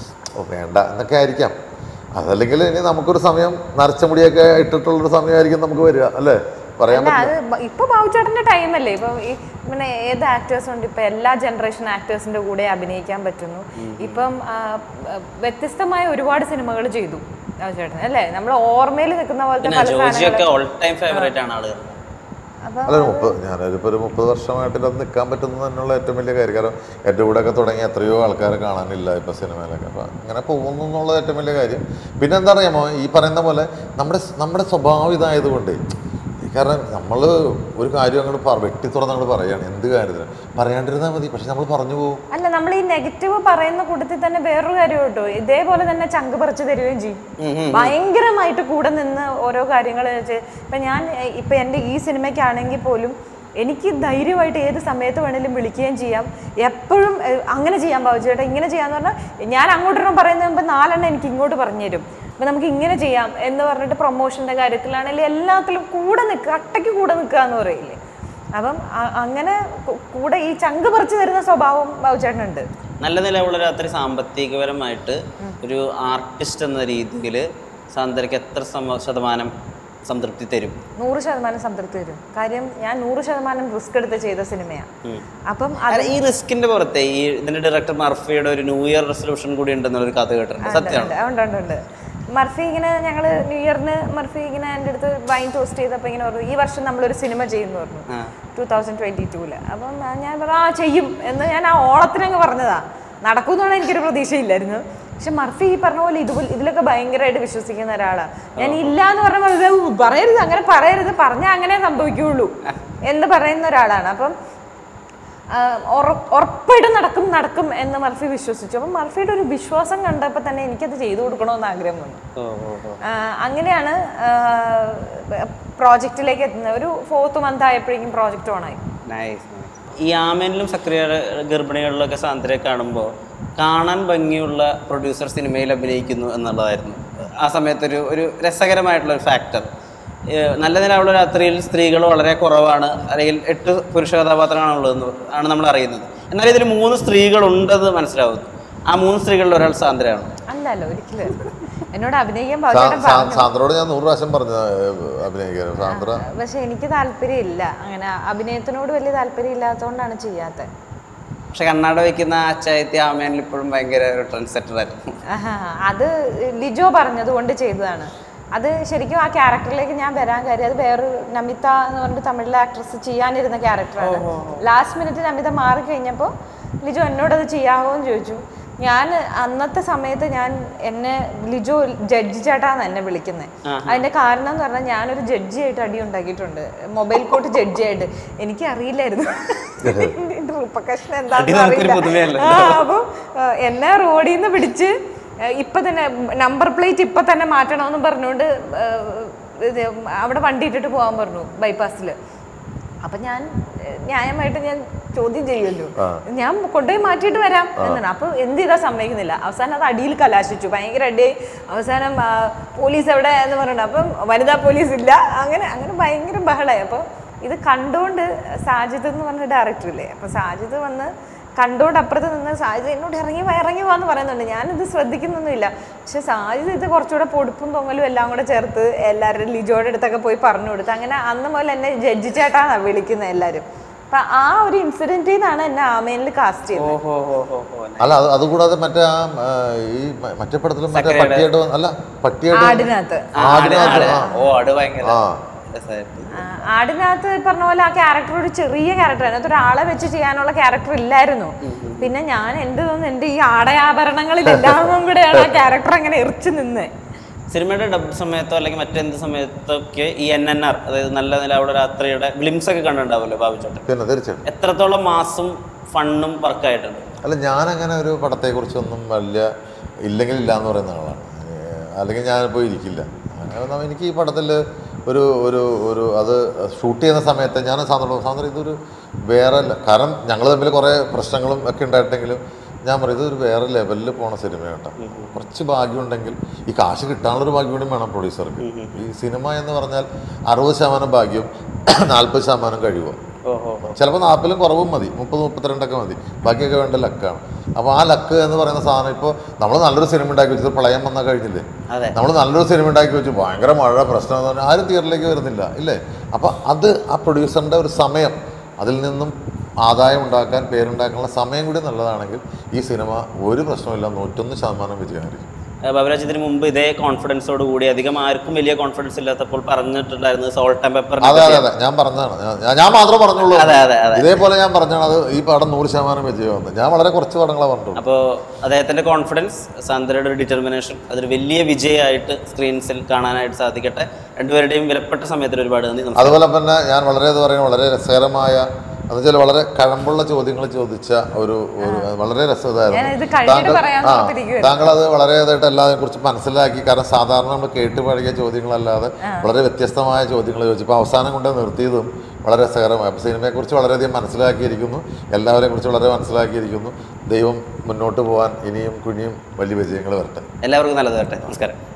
ഓ വേണ്ട എന്നൊക്കെ ആയിരിക്കാം അതല്ലെങ്കിൽ ഇനി നമുക്കൊരു സമയം നരച്ച മുടിയൊക്കെ ഇട്ടിട്ടുള്ളൊരു സമയമായിരിക്കും നമുക്ക് വരിക അല്ലേ പറയാൻ അല്ല പറ്റില്ല അത് ബ- ഇപ്പൊ ബാബുചേട്ടന്റെ ടൈം അല്ലേ ഇപ്പൊ ഈ പിന്നെ ഏത് ആക്ടേഴ്സ് ഉണ്ട് ഇപ്പൊ എല്ലാ ജനറേഷൻ ആക്ടേഴ്സിന്റെ കൂടെ അഭിനയിക്കാൻ പറ്റുന്നു ഇപ്പം ആ, ആ, വ്യത്യസ്തമായ ഒരുപാട് സിനിമകൾ ചെയ്തു ബാബുചേട്ടൻ അല്ലേ നമ്മൾ ഓർമ്മയിൽ നിൽക്കുന്ന പോലത്തെ പിന്നെ പല ജോജിയൊക്കെ സാധനങ്ങൾ ഓൾ ടൈം ഫേവറേറ്റ് ആണ് ആളുകൾ അപ്പൊ അല്ല ഒരു മുപ്പത് ഞാനൊരിപ്പോൾ ഒരു മുപ്പത് വർഷമായിട്ട് അത് നിൽക്കാൻ പറ്റുന്നത് തന്നെയുള്ള ഏറ്റവും വലിയ കാര്യം കാരണം എൻ്റെ കൂടെ ഒക്കെ തുടങ്ങി എത്രയോ ആൾക്കാരെ കാണാനില്ല ഇപ്പോൾ സിനിമയിലൊക്കെ അപ്പോൾ അങ്ങനെ പോകുന്നു എന്നുള്ളത് ഏറ്റവും വലിയ കാര്യം പിന്നെ എന്താ അറിയാമോ ഈ പറയുന്ന പോലെ നമ്മുടെ നമ്മുടെ സ്വഭാവം ഇതായതുകൊണ്ട് കാരണം നമ്മൾ ഒരു കാര്യം അങ്ങോട്ട് പറ വെട്ടി തുറന്ന് അങ്ങോട്ട് പറയുകയാണ് എന്ത് കാര്യത്തിന് പറയാണ്ടിരുന്നാൽ മതി പക്ഷെ നമ്മൾ പറഞ്ഞു പോകും അല്ല നമ്മൾ ഈ നെഗറ്റീവ് പറയുന്ന കൂട്ടത്തിൽ തന്നെ വേറൊരു കാര്യം കേട്ടോ ഇതേപോലെ തന്നെ ചങ്ക് പറിച്ച് തരുകയും ചെയ്യും ഭയങ്കരമായിട്ട് കൂടെ നിന്ന് ഓരോ കാര്യങ്ങൾ ഇപ്പൊ ഞാൻ എ, ഇപ്പൊ എൻ്റെ ഈ സിനിമയ്ക്കാണെങ്കിൽ പോലും എനിക്ക് ധൈര്യമായിട്ട് ഏത് സമയത്ത് വേണേലും വിളിക്കുകയും ചെയ്യാം എപ്പോഴും എ, അങ്ങനെ ചെയ്യാൻ പാവും ചേട്ടാ ഇങ്ങനെ ചെയ്യാന്ന് പറഞ്ഞാൽ ഞാൻ അങ്ങോട്ടൊന്നും പറയുന്നതിന് മുമ്പ് നാലെണ്ണം എനിക്ക് ഇങ്ങോട്ട് പറഞ്ഞു തരും അപ്പൊ നമുക്ക് ഇങ്ങനെ ചെയ്യാം എന്ന് പറഞ്ഞിട്ട് പ്രൊമോഷന്റെ കാര്യത്തിലാണെങ്കിലും എല്ലാത്തിലും കൂടെ നിൽക്കുക അട്ടയ്ക്ക് കൂടെ നിൽക്കുക എന്ന് പറയില്ലേ അപ്പം അ- അങ്ങനെ കു- കൂടെ ഈ ചങ്ക് പറിച്ചു തരുന്ന സ്വഭാവം ബാബുചേട്ടനുണ്ട് നല്ല നിലവുള്ള രാത്രി സാമ്പത്തികപരമായിട്ട് ഒരു ആർട്ടിസ്റ്റ് എന്ന രീതിയിൽ സാന്ദ്രയ്ക്ക് എത്ര സമ- ശതമാനം സംതൃപ്തി തരും നൂറ് ശതമാനം സംതൃപ്തി വരും കാര്യം ഞാൻ നൂറ് ശതമാനം റിസ്ക് എടുത്ത് ചെയ്ത സിനിമയാണ് അപ്പം അത് അല്ല, ഈ റിസ്കിന്റെ പുറത്തെ ഈ ഇതിന്റെ ഡയറക്ടർ മർഫിയുടെ ഒരു ന്യൂ ഇയർ റെസൊല്യൂഷൻ കൂടി ഉണ്ടെന്നുള്ളൊരു കഥ കേട്ടിട്ടുണ്ട് സത്യമാണ് ഉണ്ട്, ഉണ്ട് ഉണ്ട് ഉണ്ട് മർഫി ഇങ്ങനെ ഞങ്ങൾ ന്യൂ ഇയറിന് മർഫി ഇങ്ങനെ എൻ്റെ അടുത്ത് വൈൻ ടോസ്റ്റ് ചെയ്തപ്പോൾ ഇങ്ങനെ പറഞ്ഞു ഈ വർഷം നമ്മളൊരു സിനിമ ചെയ്യുന്നു പറഞ്ഞു ആ. ടൂ തൗസൻഡ് ട്വൻറ്റി ടൂവിൽ അപ്പം ആ, ഞാൻ പറഞ്ഞു ആ ചെയ്യും എന്ന് ഞാൻ ആ ഓളത്തിനങ്ങ് പറഞ്ഞതാ നടക്കുമെന്നുള്ള എനിക്കൊരു പ്രതീക്ഷയില്ലായിരുന്നു പക്ഷെ മർഫി ഈ പറഞ്ഞ പോലെ ഇത് ഇതിലൊക്കെ ഭയങ്കരമായിട്ട് വിശ്വസിക്കുന്ന ഒരാളാണ് ഞാൻ ഇല്ല എന്ന് പറഞ്ഞാൽ ഇത് പറയരുത് അങ്ങനെ പറയരുത് പറഞ്ഞാൽ അങ്ങനെ സംഭവിക്കുകയുള്ളൂ എന്ന് പറയുന്ന ഒരാളാണ് അപ്പം ആ, ഉറ- ഉറപ്പായിട്ടും നടക്കും നടക്കും എന്ന് മർഫി വിശ്വസിച്ചു അപ്പം മർഫിയുടെ ഒരു വിശ്വാസം കണ്ടപ്പോൾ തന്നെ എനിക്കത് ചെയ്തു കൊടുക്കണമെന്ന് ആഗ്രഹം വന്നു ഓ, ഓ, ഓ. ആ, അങ്ങനെയാണ് പ്രോജക്റ്റിലേക്ക് എത്തുന്നത് ഒരു ഫോർത്ത് മന്ത് ആയപ്പോഴേക്കും പ്രോജക്റ്റ് ഓണായി Nice, nice. ഈ ആമേനിലും സക്രിയ ഗർഭിണികളിലൊക്കെ സാന്ദ്രയെ കാണുമ്പോൾ കാണാൻ ഭംഗിയുള്ള പ്രൊഡ്യൂസർ സിനിമയിൽ അഭിനയിക്കുന്നു എന്നുള്ളതായിരുന്നു ആ സമയത്തൊരു ഒരു രസകരമായിട്ടുള്ള ഒരു ഫാക്ടർ നല്ല നിലവുള്ള രാത്രിയിൽ സ്ത്രീകൾ വളരെ കുറവാണ് അല്ലെങ്കിൽ എട്ട് പുരുഷ കഥാപാത്രങ്ങളാണുള്ളതെന്ന് ആണ് നമ്മൾ അറിയുന്നത് എന്നാൽ ഇതിൽ മൂന്ന് സ്ത്രീകളുണ്ടെന്ന് മനസ്സിലാവുന്നു ആ മൂന്ന് സ്ത്രീകളിൽ ഒരാൾ സാന്ദ്രയാണ് അല്ലല്ലോ ഒരിക്കലും എന്നോട് അഭിനയിക്കാൻ സാ- ബാബുചേട്ടൻ സാ- പറഞ്ഞു സാന്ദ്രയോട് ഞാൻ നൂറ് പ്രാവശ്യം പറഞ്ഞു അഭിനയിക്കാൻ സാന്ദ്ര പക്ഷെ എനിക്ക് താല്പര്യമില്ല അങ്ങനെ അഭിനയത്തിനോട് വലിയ താല്പര്യം ഇല്ലാത്തതുകൊണ്ടാണ് ചെയ്യാത്തത് പക്ഷെ കണ്ണാട വയ്ക്കുന്ന ആ ചൈത്യ ആമേനിൽ ഇപ്പോഴും ഭയങ്കര ഒരു ട്രെൻഡ് സെറ്റർ ആയിരുന്നു ആഹാ, അത് ലിജോ പറഞ്ഞത് കൊണ്ട് ചെയ്തതാണ് അത് ശരിക്കും ആ ക്യാരക്ടറിലേക്ക് ഞാൻ വരാൻ കാര്യം അത് വേറൊരു നമിത എന്ന് പറഞ്ഞിട്ട് തമിഴിലെ ആക്ട്രസ് ചെയ്യാനിരുന്ന ക്യാരക്ടറാണ് ലാസ്റ്റ് മിനിറ്റ് നമിത മാറി കഴിഞ്ഞപ്പോൾ ലിജോ എന്നോട് അത് ചെയ്യാമോ എന്ന് ചോദിച്ചു ഞാൻ അന്നത്തെ സമയത്ത് ഞാൻ എന്നെ ലിജോ ജഡ്ജി ചേട്ടാന്ന് എന്നെ വിളിക്കുന്നത് അതിന്റെ കാരണം എന്ന് പറഞ്ഞാൽ ഞാനൊരു ജഡ്ജിയായിട്ട് അടി ഉണ്ടാക്കിയിട്ടുണ്ട് മൊബൈൽ കോർട്ട് ജഡ്ജിയായിട്ട് എനിക്ക് അറിയില്ലായിരുന്നു റിപ്പക്കഷൻ അടി എന്താണെന്ന് നമുക്കൊരു അറിയില്ല പുതുമയല്ലേ? ആ, അപ്പം ആ, എന്നെ റോഡിൽ നിന്ന് പിടിച്ച് ആ, ഇപ്പൊ തന്നെ നമ്പർ പ്ലേറ്റ് ഇപ്പൊ തന്നെ മാറ്റണമെന്ന് പറഞ്ഞുകൊണ്ട് ആ, ഇത് അവിടെ വണ്ടി ഇട്ടിട്ട് പോകാൻ പറഞ്ഞു ബൈപ്പാസിൽ അപ്പൊ ഞാൻ ഏ, ന്യായമായിട്ട് ഞാൻ ചോദ്യം ചെയ്യുമല്ലോ ഞാൻ കൊണ്ടുപോയി മാറ്റിയിട്ട് വരാം എന്നാണ് അപ്പൊ എന്ത് ചെയ്താൽ സമ്മതിക്കുന്നില്ല അവസാനം അത് അടിയിൽ കലാശിച്ചു ഭയങ്കര അടിയായി അവസാനം ആ, പോലീസ് എവിടെ എന്ന് പറഞ്ഞു അപ്പം വനിതാ പോലീസ് ഇല്ല അങ്ങനെ അങ്ങനെ ഭയങ്കര ബഹളായി അപ്പോൾ ഇത് കണ്ടുകൊണ്ട് സാജിദ് എന്ന് പറഞ്ഞ ഡയറക്ടർ ഇല്ലേ അപ്പൊ സാജിദ് വന്ന് കണ്ടുകൊണ്ട് അപ്പുറത്ത് നിന്ന് സാജിദ് എന്നോട് ഇറങ്ങി വാ ഇറങ്ങി വാന്ന് പറയുന്നുണ്ട് ഞാനിത് ശ്രദ്ധിക്കുന്നൊന്നുമില്ല പക്ഷെ സാജിദ് ഇത് കുറച്ചുകൂടെ പൊടുപ്പും തൊങ്ങലും എല്ലാം കൂടെ ചേർത്ത് എല്ലാവരും ലിജോയുടെ അടുത്തൊക്കെ പോയി പറഞ്ഞു കൊടുത്ത് അങ്ങനെ അന്ന് മുതൽ എന്നെ ജഡ്ജി ചേട്ടാന്നാണ് വിളിക്കുന്നത് എല്ലാവരും അപ്പൊ ആ ഒരു ഇൻസിഡന്റിൽ നിന്നാണ് എന്നെ ആമേനിൽ കാസ്റ്റ് ചെയ്തത് ഓഹോ ഹോ ഹോ ഹോ അല്ല അത് അതുകൂടാതെ മറ്റേ ആ ആ, ഈ മ- മറ്റേ പടത്തിലും മറ്റേ പട്ടിയായിട്ട് വന്ന- അല്ല പട്ടിയായിട്ട് ആടിനകത്ത് ആടിനകത്ത് ആ ഓ അത് ഭയങ്കര ആ രസമായിരുന്നു ആ, ആടിനകത്ത് ഈ പറഞ്ഞ പോലെ ആ ക്യാരക്ടർ ഒരു ചെറിയ ക്യാരക്ടർ അതിനകത്ത് ഒരാളെ വെച്ച് ചെയ്യാനുള്ള ക്യാരക്ടർ ഇല്ലായിരുന്നു പിന്നെ ഞാൻ എന്ത് തോന്നുന്നു എൻ്റെ ഈ ആടയാഭരണങ്ങളിലെല്ലാം കൂടെയാണ് ആ ക്യാരക്ടർ അങ്ങനെ എറിച്ചു നിന്ന് സിനിമയുടെ ഡബ് സമയത്തോ അല്ലെങ്കിൽ മറ്റെന്ത് സമയത്തൊക്കെ ഈ എൻ എൻ ആർ അതായത് നല്ല നില അവിടെ രാത്രിയുടെ ഗ്ലിംസ് ഒക്കെ കണ്ടിട്ടുണ്ടാവുമല്ലോ ബാബുച്ചോട്ടെ പിന്നെ തീർച്ചയായിട്ടും എത്രത്തോളം മാസും ഫണ്ണും വർക്കായിട്ടുണ്ട് അല്ല ഞാനങ്ങനെ ഒരു പടത്തെക്കുറിച്ചൊന്നും വലിയ ഇല്ലെങ്കിൽ ഇല്ല എന്ന് പറയുന്ന ആളാണ് ഏഹ് അല്ലെങ്കിൽ ഞാനിപ്പോൾ ഇരിക്കില്ല അങ്ങനെ വന്നാൽ എനിക്ക് ഈ പടത്തിൽ ഒരു ഒരു ഒരു അത് ഷൂട്ട് ചെയ്യുന്ന സമയത്ത് ഞാൻ സാധനം സാധനം ഇതൊരു വേറെ ല- കാരണം ഞങ്ങൾ തമ്മിൽ കുറേ പ്രശ്നങ്ങളും ഒക്കെ ഉണ്ടായിട്ടെങ്കിലും ഞാൻ പറയും ഇതൊരു വേറെ ലെവലിൽ പോണ സിനിമ കേട്ടോ കുറച്ച് ഭാഗ്യമുണ്ടെങ്കിൽ ഈ കാശ് കിട്ടാനുള്ളൊരു ഭാഗ്യം കൂടി വേണം പ്രൊഡ്യൂസർക്ക് ഈ സിനിമ എന്ന് പറഞ്ഞാൽ അറുപത് ശതമാനം ഭാഗ്യം നാൽപ്പത് ശതമാനം കഴിവും ഓഹോ ചിലപ്പോൾ നാൽപ്പതിലും കുറവും മതി മുപ്പത് മുപ്പത്തിരണ്ടൊക്കെ മതി ബാക്കിയൊക്കെ വേണ്ട ലക്കാണ് അപ്പോൾ ആ ലക്ക് എന്ന് പറയുന്ന സാധനം ഇപ്പോൾ നമ്മൾ നല്ലൊരു സിനിമ ഉണ്ടാക്കി വെച്ചത് പ്രളയം വന്നാൽ കഴിഞ്ഞില്ലേ അതെ നമ്മൾ നല്ലൊരു സിനിമ ഉണ്ടാക്കി വെച്ചു ഭയങ്കര മഴ പ്രശ്നം എന്ന് പറഞ്ഞാൽ ആരും തിയേറ്ററിലേക്ക് വരുന്നില്ല ഇല്ലേ അപ്പോൾ അത് ആ പ്രൊഡ്യൂസറിൻ്റെ ഒരു സമയം അതിൽ നിന്നും ആദായം ഉണ്ടാക്കാൻ പേരുണ്ടാക്കാനുള്ള സമയം കൂടി നല്ലതാണെങ്കിൽ ഈ സിനിമ ഒരു പ്രശ്നമില്ല നൂറ്റൊന്ന് ശതമാനം വിജയമായിരിക്കും ബാബുരാജ് ഇതിന് മുമ്പ് ഇതേ കോൺഫിഡൻസോട് കൂടി അധികം ആർക്കും വലിയ കോൺഫിഡൻസ് ഇല്ലാത്തപ്പോൾ പറഞ്ഞിട്ടുണ്ടായിരുന്നത് സോൾട്ട് ആൻഡ് പെപ്പർ അതെ അതെ അതെ ഞാൻ പറഞ്ഞതാണ് ഞാൻ- ഞാൻ മാത്രമേ പറഞ്ഞുള്ളൂ അതെ, അതെ, അതെ. ഇതേപോലെ ഞാൻ പറഞ്ഞാണ് അത് ഈ പടം നൂറ് ശതമാനം വിജയമെന്ന് ഞാൻ വളരെ കുറച്ച് പടങ്ങളെ പറഞ്ഞിട്ടുള്ളൂ അപ്പോൾ അദ്ദേഹത്തിൻ്റെ കോൺഫിഡൻസ് സാന്ദ്രയുടെ ഒരു ഡിറ്റർമിനേഷൻ അതൊരു വലിയ വിജയമായിട്ട് സ്ക്രീൻസിൽ കാണാനായിട്ട് സാധിക്കട്ടെ രണ്ടുപേരുടെയും വിലപ്പെട്ട സമയത്തിന് ഒരുപാട് നന്ദി നമസ്കാരം. അതുപോലെ തന്നെ ഞാൻ വളരെ ഇത് പറയുന്നത് വളരെ രസകരമായ എന്നുവെച്ചാൽ വളരെ കഴമ്പുള്ള ചോദ്യങ്ങൾ ചോദിച്ച ഒരു ഒരു വളരെ ഞാനിത് രസകരമായിരുന്നു കഴിഞ്ഞിട്ട് താങ്കൾ പറയാമെന്ന് ആ ഓർത്തിരിക്കുവായിരുന്നു. താങ്കൾ അത് വളരെ ഇതായിട്ട് എല്ലാതിനെ കുറിച്ച് മനസ്സിലാക്കി കാരണം സാധാരണ നമ്മൾ കേട്ട് പഴകിയ ചോദ്യങ്ങളല്ലാതെ വളരെ വ്യത്യസ്തമായ ചോദ്യങ്ങൾ ചോദിച്ചു ഇപ്പോൾ അവസാനം കൊണ്ട് നിർത്തിയതും വളരെ രസകരമായി അപ്പോൾ സിനിമയെക്കുറിച്ച് വളരെയധികം മനസ്സിലാക്കിയിരിക്കുന്നു എല്ലാവരെയും കുറിച്ച് വളരെ മനസ്സിലാക്കിയിരിക്കുന്നു ദൈവം മുന്നോട്ട് പോകാൻ ഇനിയും കുനിയും വലിയ വിജയങ്ങൾ വരട്ടെ എല്ലാവർക്കും നല്ലത് കേട്ടെ നമസ്കാരം